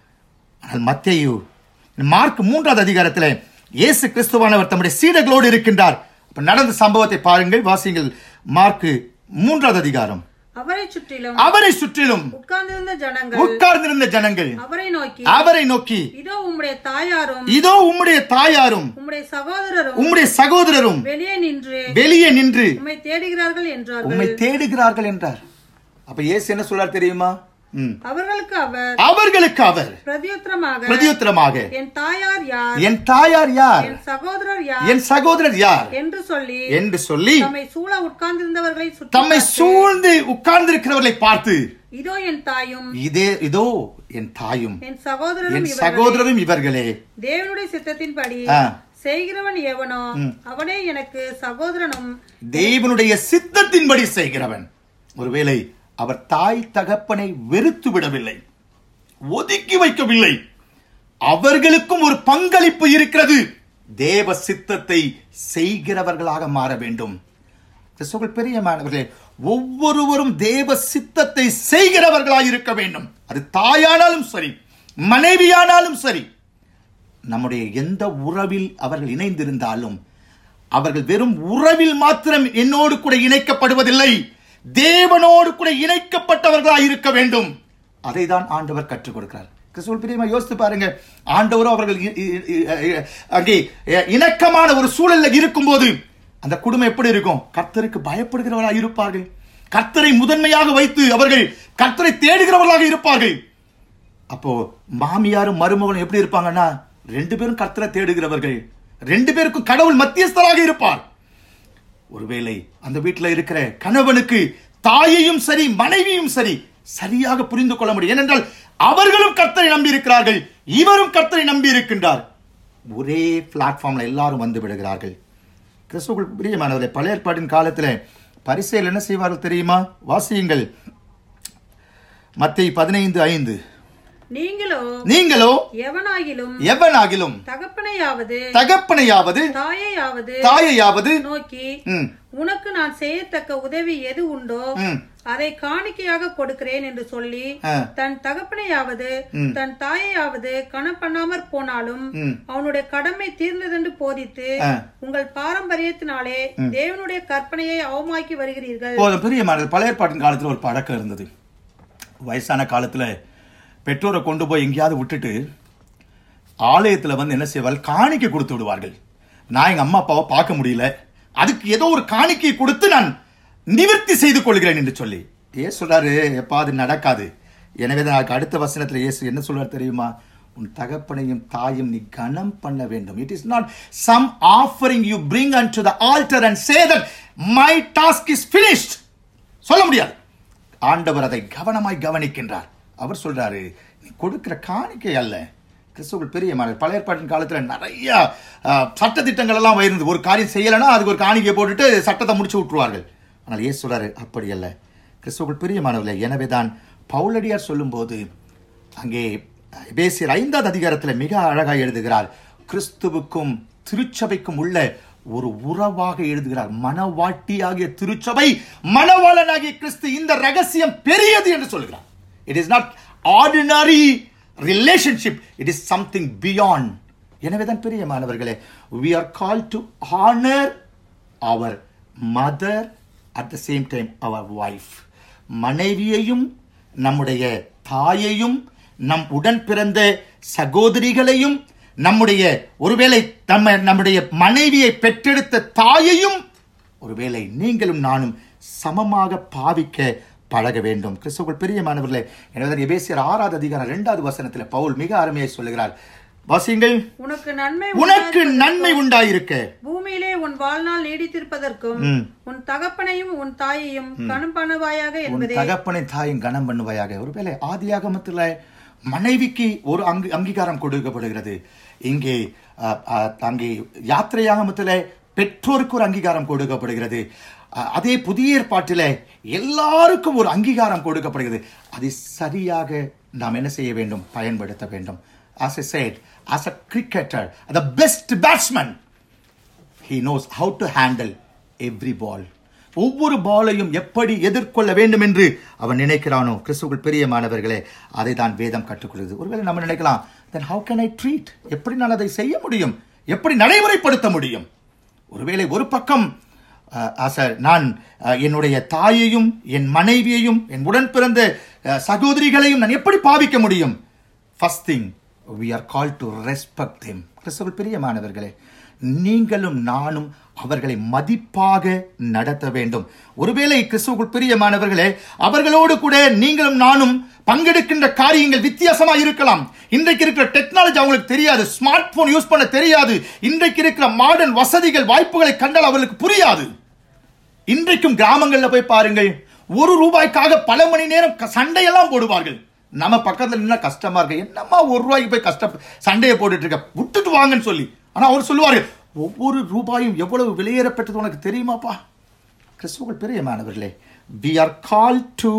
ஆனால் மத்தேயு மார்க் மூன்றாவது அதிகாரத்தில் இயேசு கிறிஸ்துவானவர் தம்முடைய சீடர்களோடு இருக்கின்றார் அப்ப நடந்த சம்பவத்தை பாருங்கள் வாசியுங்கள் மார்க் மூன்றாவது அதிகாரம் அவரை சுற்றிலும் அவரை சுற்றிலும் உட்கார்ந்திருந்த ஜனங்கள் உட்கார்ந்திருந்த ஜனங்கள் அவரை நோக்கி அவரை நோக்கி இதோ உம்முடைய தாயாரும் இதோ உம்முடைய தாயாரும் உம்முடைய சகோதரரும் உம்முடைய சகோதரரும் வெளியே நின்று வெளியே நின்று உம்மை தேடுகிறார்கள் என்றார்கள் உம்மை தேடுகிறார்கள் என்றார் அப்ப இயேசு என்ன சொல்றார் தெரியுமா ம். அவர்களுக்கு அவர் அவர்களுக்கு அவர் பிரதியுத்தரமாக பிரதியுத்தரமாக என் தாயார் யார் என் தாயார் யார் என் சகோதரர் யார் என் சகோதரர் யார் என்று சொல்லி என்று சொல்லி தம்மை சூழ உட்கார்ந்திருந்தவர்களை சுற்றி தம்மை பார்த்து, சூழ்ந்து உட்கார்ந்திருக்கிறவர்களை பார்த்து இதோ என் தாயும் இதே இதோ என் தாயும் என் சகோதரரும் என் இவர்களே. சகோதரரும் இவர்களே தேவனுடைய சித்தத்தின்படி ஆ. செய்கிறவன் எவனோ அவனே எனக்கு சகோதரனும் தேவனுடைய சித்தத்தின்படி செய்கிறவன் ஒருவேளை அவர் தாய் தகப்பனை வெறுத்து விடவில்லை ஒதுக்கி வைக்கவில்லை அவர்களுக்கும் ஒரு பங்களிப்பு இருக்கிறது தேவ சித்தத்தை செய்கிறவர்களாக மாற வேண்டும் கிறிஸ்துவுக்குள் பிரியமானவர்களே ஒவ்வொருவரும் தேவ சித்தத்தை செய்கிறவர்களாக இருக்க வேண்டும் அது தாயானாலும் சரி மனைவியானாலும் சரி நம்முடைய எந்த உறவில் அவர்கள் இணைந்திருந்தாலும் அவர்கள் வெறும் உறவில் மாத்திரம் என்னோடு கூட இணைக்கப்படுவதில்லை தேவனோடு கூட இணைக்கப்பட்டவர்களாக இருக்க வேண்டும் அதை தான் ஆண்டவர் கற்றுக் கொடுக்கிறார் கிறிஸ்துவ பிரியமா யோசித்து பாருங்க ஆண்டவரும் அவர்கள் இ- இ- இ- அங்கே இணக்கமான ஒரு சூழல்ல இருக்கும்போது அந்த குடும்பம் எப்படி இருக்கும் கர்த்தருக்கு பயப்படுகிறவர்களாக இருப்பார்கள் கர்த்தரை முதன்மையாக வைத்து அவர்கள் கர்த்தரை தேடுகிறவர்களாக இருப்பார்கள் அப்போ மாமியாரும் மருமகனும் எப்படி இருப்பாங்கன்னா ரெண்டு பேரும் கர்த்தரை தேடுகிறவர்கள் ரெண்டு பேருக்கும் கடவுள் மத்தியஸ்தராக இருப்பார் ஒருவேளை அந்த வீட்டில் இருக்கிற கணவனுக்கு தாயையும் சரி மனைவியும் சரி சரியாக புரிந்து கொள்ள முடியும் ஏனென்றால் அவர்களும் கர்த்தரை நம்பி இருக்கிறார்கள் இவரும் கர்த்தரை நம்பி இருக்கின்றார் ஒரே பிளாட்ஃபார்ம்ல எல்லாரும் வந்து விடுகிறார்கள் கிறிஸ்துவுக்குள் பிரியமானவர்களே பழைய ஏற்பாட்டின் காலத்தில் பரிசையில் என்ன செய்வார்கள் தெரியுமா வாசியுங்கள் மத்திய பதினைந்து ஐந்து நீங்களோ நீங்களோ எவனாகிலும் எவனாகிலும் தகப்பனையாவது தகப்பனையாவது தாயையாவது தாயையாவது நோக்கி ம், உனக்கு நான் செய்யத்தக்க உதவி எது உண்டோ ம். அதை காணிக்கையாக கொடுக்கிறேன் என்று சொல்லி ஆ. தன் தகப்பனையாவது தன் தாயையாவது கணப்பண்ணாமற் போனாலும் ம். அவனுடைய கடமை தீர்ந்ததென்று போதித்து ஆ. உங்கள் பாரம்பரியத்தினாலே தேவனுடைய கற்பனையை அவமாக்கி வருகிறீர்கள் போதும் பிரியமானது பழைய ஏற்பாட்டின் காலத்தில் ஒரு பழக்கம் இருந்தது வயசான காலத்தில் பெற்றோரை கொண்டு போய் எங்கேயாவது விட்டுட்டு ஆலயத்தில் வந்து என்ன செய்வார்கள் காணிக்கை கொடுத்து விடுவார்கள் நான் எங்கள் அம்மா அப்பாவை பார்க்க முடியல அதுக்கு ஏதோ ஒரு காணிக்கை கொடுத்து நான் நிவர்த்தி செய்து கொள்கிறேன் என்று சொல்லி ஏசு சொல்றாரு எப்பா அது நடக்காது எனவே தான் அதுக்கு அடுத்த வசனத்தில் இயேசு என்ன சொல்றார் தெரியுமா உன் தகப்பனையும் தாயும் நீ கனம் பண்ண வேண்டும் it is not some offering you bring unto the altar and say that my task is finished சொல்ல முடியாது ஆண்டவர் அதை கவனமாய் கவனிக்கின்றார் அவர் சொல்றாரு நீ கொடுக்கிற காணிக்கை அல்ல கிறிஸ்துவுக்குள் பெரிய மன பழைய ஏற்பாட்டின் காலத்தில் நிறைய அஹ், சட்டதிட்டங்கள் எல்லாம் இருந்தது ஒரு காரியம் செய்யலைன்னா அதுக்கு ஒரு காணிக்கை போட்டுட்டு சட்டத்தை முடிச்சு விட்டுருவார்கள் ஆனால் ஏசு சொல்றாரு அப்படி அல்ல கிறிஸ்துவுக்குள் பிரியமானவர்களே எனவே தான் பவுலடியார் சொல்லும்போது அங்கே பேசியர் ஐந்தாவது அதிகாரத்தில் மிக அழகாக எழுதுகிறார் கிறிஸ்துவுக்கும் திருச்சபைக்கும் உள்ள ஒரு உறவாக எழுதுகிறார் மனவாட்டியாகிய திருச்சபை மணவாளனாகிய கிறிஸ்து இந்த ரகசியம் பெரியது என்று சொல்கிறார் it is not ordinary relationship it is something beyond எனவே தான் பிரியமானவர்களே we are called to honor our mother at the same time our wife மனைவியையும் நம்முடைய தாயையும் நம் உடன் பிறந்த சகோதரிகளையும் நம்முடைய ஒருவேளை நம்ம நம்முடைய மனைவியை பெற்றெடுத்த தாயையும் ஒருவேளை நீங்களும் நானும் சமமாக பாவிக்க பழக வேண்டும் கிறிஸ்துவுக்குள் பிரியமானவர்களே எனவே எபேசியர் ஆறாவது அதிகாரம் இரண்டாவது வசனத்தில் பவுல் மிக அருமையாய் சொல்லுகிறார் வாசியுங்கள் உனக்கு நன்மை உனக்கு உண்டாயிருப்பதற்கும், நன்மை உண்டாயிருக்க பூமியிலே உன் வாழ்நாள் நீடித்திருப்பதற்கும் ம். உன் தகப்பனையும் உன் தாயையும் கணும் பண்ணுவாயாக உன் என்பதே தகப்பனை தாயும் கனம் பண்ணுவாயாக ஒருவேளை ஆதியாகமத்தில் மனைவிக்கு ஒரு அங்கு அங்கீகாரம் கொடுக்கப்படுகிறது இங்கே அ, அ, அங்கே யாத்திரையாகமத்தில் பெற்றோருக்கு ஒரு அங்கீகாரம் கொடுக்கப்படுகிறது அ, அதே புதிய ஏற்பாட்டில் எல்லாருக்கும் ஒரு அங்கீகாரம் கொடுக்கப்படுகிறது அதை சரியாக நாம் என்ன செய்ய வேண்டும் பயன்படுத்த வேண்டும் as I said as a cricketer the best batsman he knows how to handle every ball ஒவ்வொரு பாலையும் எப்படி எதிர்கொள்ள வேண்டும் என்று அவன் நினைக்கிறானோ கிறிஸ்துவுக்குள் பிரியமானவர்களே அதை தான் வேதம் கற்றுக்கொள்கிறது ஒருவேளை நம்ம நினைக்கலாம் then how can I treat எப்படி நான் அதை செய்ய முடியும் எப்படி நடைமுறைப்படுத்த முடியும் ஒருவேளை ஒரு பக்கம் அஹ், as a- நான் அஹ், என்னுடைய தாயையும் என் மனைவியையும் என் உடன் பிறந்த அஹ், சகோதரிகளையும் நான் எப்படி பாவிக்க முடியும் first thing we are called to respect them கிறிஸ்துவுக்குள் பிரியமானவர்களே நீங்களும் நானும் அவர்களை மதிப்பாக நடத்த வேண்டும் ஒருவேளை கிறிஸ்துவுக்குள் பிரியமானவர்களே அவர்களோடு கூட நீங்களும் நானும் பங்கெடுக்கின்ற காரியங்கள் வித்தியாசமா இருக்கலாம் இன்றைக்கு இருக்கிற டெக்னாலஜி அவங்களுக்கு தெரியாது ஸ்மார்ட் போன் யூஸ் பண்ண தெரியாது இன்றைக்கு இருக்கிற மாடர்ன் வசதிகள் வாய்ப்புகளை கண்டால் அவர்களுக்கு புரியாது இன்றைக்கும் கிராமங்கள்ல போய் பாருங்கள் ஒரு ரூபாய்க்காக பல மணி நேரம் க- சண்டையெல்லாம் போடுவார்கள் நம்ம பக்கத்துல நின்னா கஷ்டமா இருக்கு என்னம்மா ஒரு ரூபாய்க்கு போய் கஷ்ட சண்டையை போட்டுட்டு இருக்க விட்டுட்டு வாங்கன்னு சொல்லி ஆனா அவர் சொல்லுவாரு ஒவ்வொரு ரூபாயும் எவ்வளவு வெளியேறப்பட்டது உனக்கு தெரியுமாப்பா கிறிஸ்துவுக்குள் பிரியமானவர்களே we are called to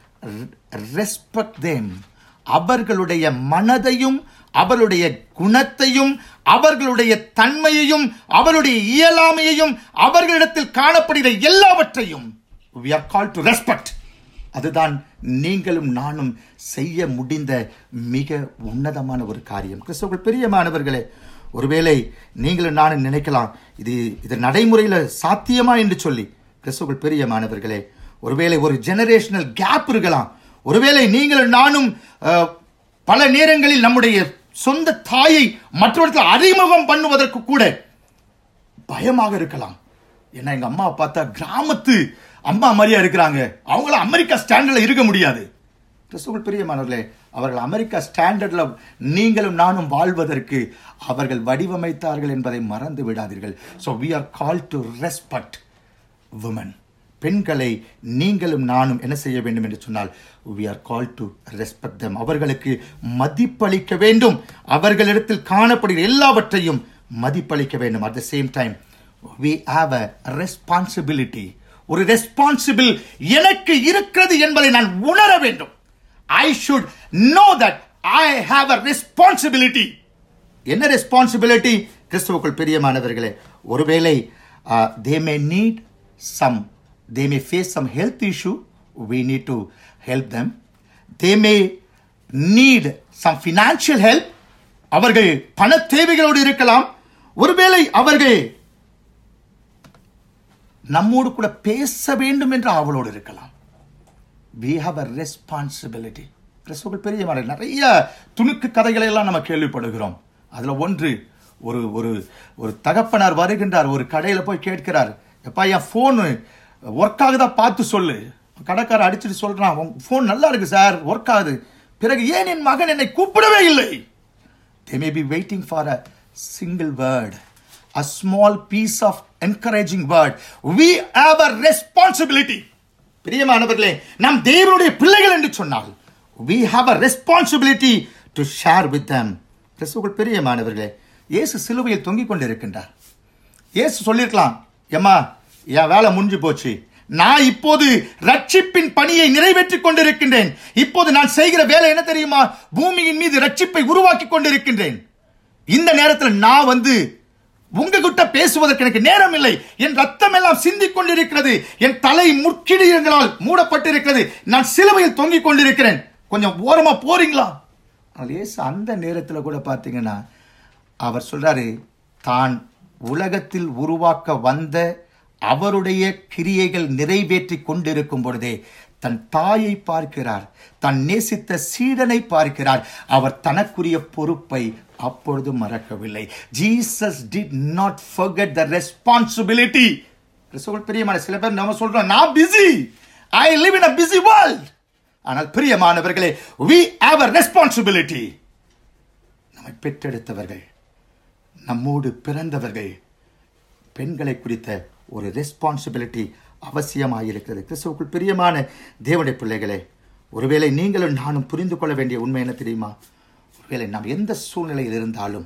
respect them அவர்களுடைய மனதையும் அவர்களுடைய குணத்தையும் அவர்களுடைய தன்மையையும் அவருடைய இயலாமையையும் அவர்களிடத்தில் காணப்படுகிற எல்லாவற்றையும் we are called to respect அதுதான் நீங்களும் நானும் செய்ய முடிந்த மிக உன்னதமான ஒரு காரியம் கிறிஸ்துவுக்குள் பிரியமானவர்களே ஒருவேளை நீங்களும் நானும் நினைக்கலாம் இது இது நடைமுறையில் சாத்தியமா என்று சொல்லி கிறிஸ்துவுக்குள் பிரியமானவர்களே ஒருவேளை ஒரு ஜெனரேஷனல் கேப் இருக்கலாம் ஒருவேளை நீங்களும் நானும் அஹ், பல நேரங்களில் நம்முடைய சொந்த தாயை மற்றவர்கள் அறிமுகம் பண்ணுவதற்கு கூட பயமாக இருக்கலாம் ஏன்னா எங்க அம்மா பார்த்தா கிராமத்து அம்மா மாதிரியா இருக்கிறாங்க அவங்கள அமெரிக்கா ஸ்டாண்டர்ட்ல இருக்க முடியாது கிறிஸ்துவுக்குள் பிரியமானவர்களே அவர்கள் அமெரிக்கா ஸ்டாண்டர்ட்ல நீங்களும் நானும் வாழ்வதற்கு அவர்கள் வடிவமைத்தார்கள் என்பதை மறந்து விடாதீர்கள் so we are call to respect women பெண்களை நீங்களும் நானும் என்ன செய்ய வேண்டும் என்று சொன்னால் we are called to respect them அவர்களுக்கு மதிப்பளிக்க வேண்டும் அவர்களிடத்தில் காணப்படுகிற எல்லாவற்றையும் மதிப்பளிக்க வேண்டும் at the same time we have a responsibility ஒரு ரெஸ்பான்சிபிள் எனக்கு இருக்கிறது என்பதை நான் உணர வேண்டும் I should know that I have a responsibility என்ன ரெஸ்பான்சிபிலிட்டி கிறிஸ்துவுக்குள் பிரியமானவர்களே ஒருவேளை they may need some they may face some health issue we need to help them they may need some financial help அவர்கள் பண தேவைகளோடு இருக்கலாம் ஒருவேளை அவர்கள் நம்மோடு கூட பேச வேண்டும் என்ற ஆவலோடு இருக்கலாம் we have a responsibility கிறிஸ்துவுக்குள் பெரிய மாதிரி நிறைய துணுக்கு கதைகளை எல்லாம் நம்ம கேள்விப்படுகிறோம் அதுல ஒன்று ஒரு ஒரு ஒரு தகப்பனார் வருகின்றார் ஒரு கடையில போய் கேட்கிறார் எப்பா என் ஃபோனு ஒர்க் ஆகுதா பார்த்து சொல்லு கடைக்காரர் அடிச்சுட்டு சொல்றான் உன் ஃபோன் நல்லா இருக்கு சார் ஒர்க் ஆகுது பிறகு ஏன் என் மகன் என்னை கூப்பிடவே இல்லை they may be waiting for a single word a small piece of encouraging word we have a responsibility பிரியமானவர்களே நாம் தேவனுடைய பிள்ளைகள் என்று சொன்னால் we have a responsibility to share with them கிறிஸ்துவுக்குள் பிரியமானவர்களே இயேசு சிலுவையில் தொங்கிக் கொண்டிருக்கின்றார் இயேசு சொல்லிருக்கலாம் ஏம்மா என் வேலை முடிஞ்சு போச்சு நான் இப்போது ரட்சிப்பின் பணியை நிறைவேற்றிக் கொண்டிருக்கின்றேன் இப்போது நான் செய்கிற வேலை என்ன தெரியுமா பூமியின் மீது ரட்சிப்பை உருவாக்கி கொண்டிருக்கின்றேன் இந்த நேரத்தில் நான் வந்து உங்ககிட்ட பேசுவதற்கு எனக்கு நேரம் இல்லை என் ரத்தம் எல்லாம் சிந்திக் கொண்டிருக்கிறது என் தலை முட்கிடியங்களால் மூடப்பட்டிருக்கிறது நான் சிலுவையில் தொங்கிக் கொண்டிருக்கிறேன் கொஞ்சம் ஓரமா போறீங்களா ஆனால் இயேசு அந்த நேரத்தில் கூட பார்த்தீங்கன்னா அவர் சொல்றாரு தான் உலகத்தில் உருவாக்க வந்த அவருடைய கிரியைகள் நிறைவேற்றி கொண்டிருக்கும் பொழுதே தன் தாயை பார்க்கிறார் தன் நேசித்த சீடனை பார்க்கிறார் அவர் தனக்குரிய பொறுப்பை அப்பொழுது மறக்கவில்லை Jesus did not forget the responsibility கிறிஸ்துவுக்குள் பிரியமான சில பேர் நம்ம சொல்றோம் நான் busy I live in a busy world ஆனால் பிரியமானவர்களே we have a responsibility நம்மை பெற்றெடுத்தவர்கள் நம்மோடு பிறந்தவர்கள் பெண்களை குறித்த ஒரு ரெஸ்பான்சிபிலிட்டி அவசியமாயிருக்கிறது கிறிஸ்துவுக்குள் பிரியமான தேவனுடைய பிள்ளைகளே ஒருவேளை நீங்களும் நானும் புரிந்து கொள்ள வேண்டிய உண்மை என்ன தெரியுமா ஒருவேளை நாம் எந்த சூழ்நிலையில் இருந்தாலும்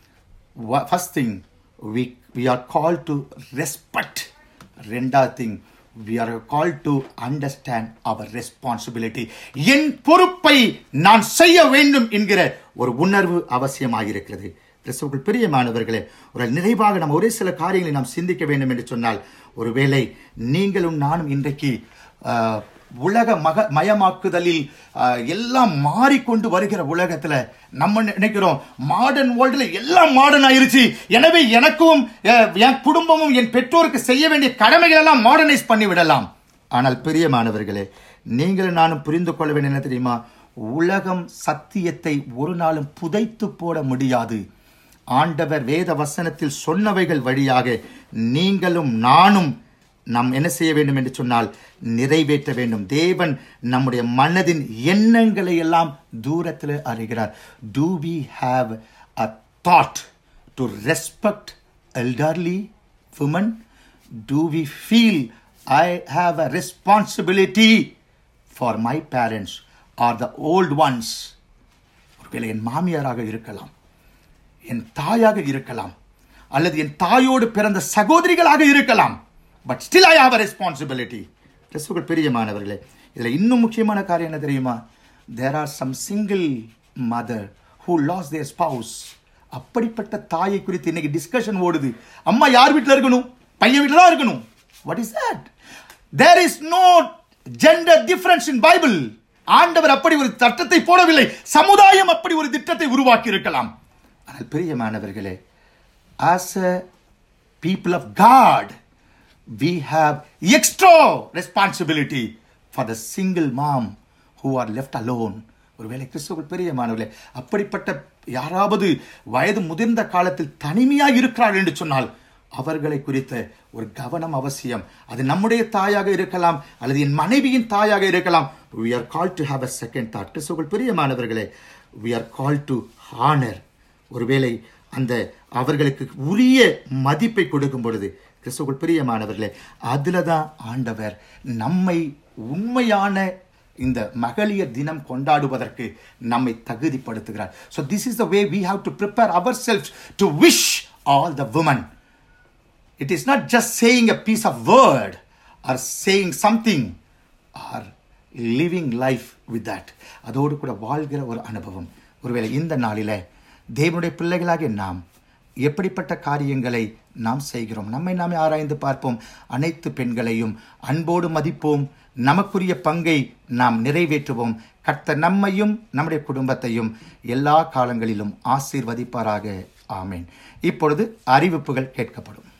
first thing we we are call to respect ரெண்டாவது thing we are call to understand our responsibility என் பொறுப்பை நான் செய்ய வேண்டும் என்கிற ஒரு உணர்வு அவசியமாயிருக்கிறது கிறிஸ்துவுக்குள் பிரியமானவர்களே ஒரு நிறைவாக நம்ம ஒரே சில காரியங்களை நாம் சிந்திக்க வேண்டும் என்று சொன்னால் ஒருவேளை நீங்களும் நானும் இன்றைக்கு ஆஹ், உலக மக மயமாக்குதலில் ஆஹ், எல்லாம் மாறிக்கொண்டு வருகிற உலகத்துல நம்ம நினைக்கிறோம் மாடர்ன் வேர்ல்டுல எல்லாம் மாடர்ன் ஆயிருச்சு எனவே எனக்கும் அஹ், என் குடும்பமும் என் பெற்றோருக்கு செய்ய வேண்டிய கடமைகள் எல்லாம் மாடர்னைஸ் பண்ணி விடலாம் ஆனால் பிரியமானவர்களே நீங்களும் நானும் புரிந்து கொள்ள வேண்டிய என்ன தெரியுமா உலகம் சத்தியத்தை ஒரு நாளும் புதைத்து போட முடியாது ஆண்டவர் வேத வசனத்தில் சொன்னவைகள் வழியாக நீங்களும் நானும் நாம் என்ன செய்ய வேண்டும் என்று சொன்னால் நிறைவேற்ற வேண்டும் தேவன் நம்முடைய மனதின் எண்ணங்களை எல்லாம் தூரத்தில் அறிகிறார் do we have a thought to respect elderly women do we feel i have a responsibility for my parents or the old ones ஒருவேளை என் மாமியாராக இருக்கலாம் என் தாயாக இருக்கலாம் அல்லது என் தாயோடு பிறந்த சகோதரிகளாக இருக்கலாம் but still I have a responsibility கிறிஸ்துக்கள் பிரியமானவர்களே இதில் இன்னும் முக்கியமான காரியம் என்ன தெரியுமா there are some single mother who lose their spouse அப்படிப்பட்ட தாயை குறித்து இன்னைக்கு டிஸ்கஷன் ஓடுது அம்மா யார் வீட்டில் இருக்கணும் பையன் வீட்டில் தான் இருக்கணும் what is that there is no gender difference in Bible ஆண்டவர் அப்படி ஒரு சட்டத்தை போடவில்லை சமுதாயம் அப்படி ஒரு திட்டத்தை உருவாக்கி இருக்கலாம் ஆனால் பிரியமானவர்களே as a people of God we have extra responsibility for the single mom who are left alone ஒருவேளை கிறிஸ்துவுக்குள் பிரியமானவர்களே அப்படிப்பட்ட யாராவது வயது முதிர்ந்த காலத்தில் தனிமையாக இருக்கிறார்கள் என்று சொன்னால் அவர்களை குறித்த ஒரு கவனம் அவசியம் அது நம்முடைய தாயாக இருக்கலாம் அல்லது என் மனைவியின் தாயாக இருக்கலாம் we are called to have a second thought கிறிஸ்துவுக்குள் பிரியமானவர்களே we are called to honor ஒருவேளை அந்த அவர்களுக்கு உரிய மதிப்பை கொடுக்கும் பொழுது கிறிஸ்துவுக்குள் பிரியமானவர்களே அதுல தான் ஆண்டவர் நம்மை உண்மையான இந்த மகளிர் தினம் கொண்டாடுவதற்கு நம்மை தகுதிப்படுத்துகிறார் so this is the way we have to prepare our self to wish all the women it is not just saying a piece of word or saying something or living life with that அதோடு கூட வாழ்கிற ஒரு அனுபவம் ஒருவேளை இந்த நாளில தேவனுடைய பிள்ளைகளாகிய நாம் எப்படிப்பட்ட காரியங்களை நாம் செய்கிறோம் நம்மை நாமே ஆராய்ந்து பார்ப்போம் அனைத்து பெண்களையும் அன்போடு மதிப்போம் நமக்குரிய பங்கை நாம் நிறைவேற்றுவோம் கர்த்தர் நம்மையும் நம்முடைய குடும்பத்தையும் எல்லா காலங்களிலும் ஆசீர்வதிப்பாராக ஆமேன் இப்பொழுது அறிவிப்புகள் கேட்கப்படும்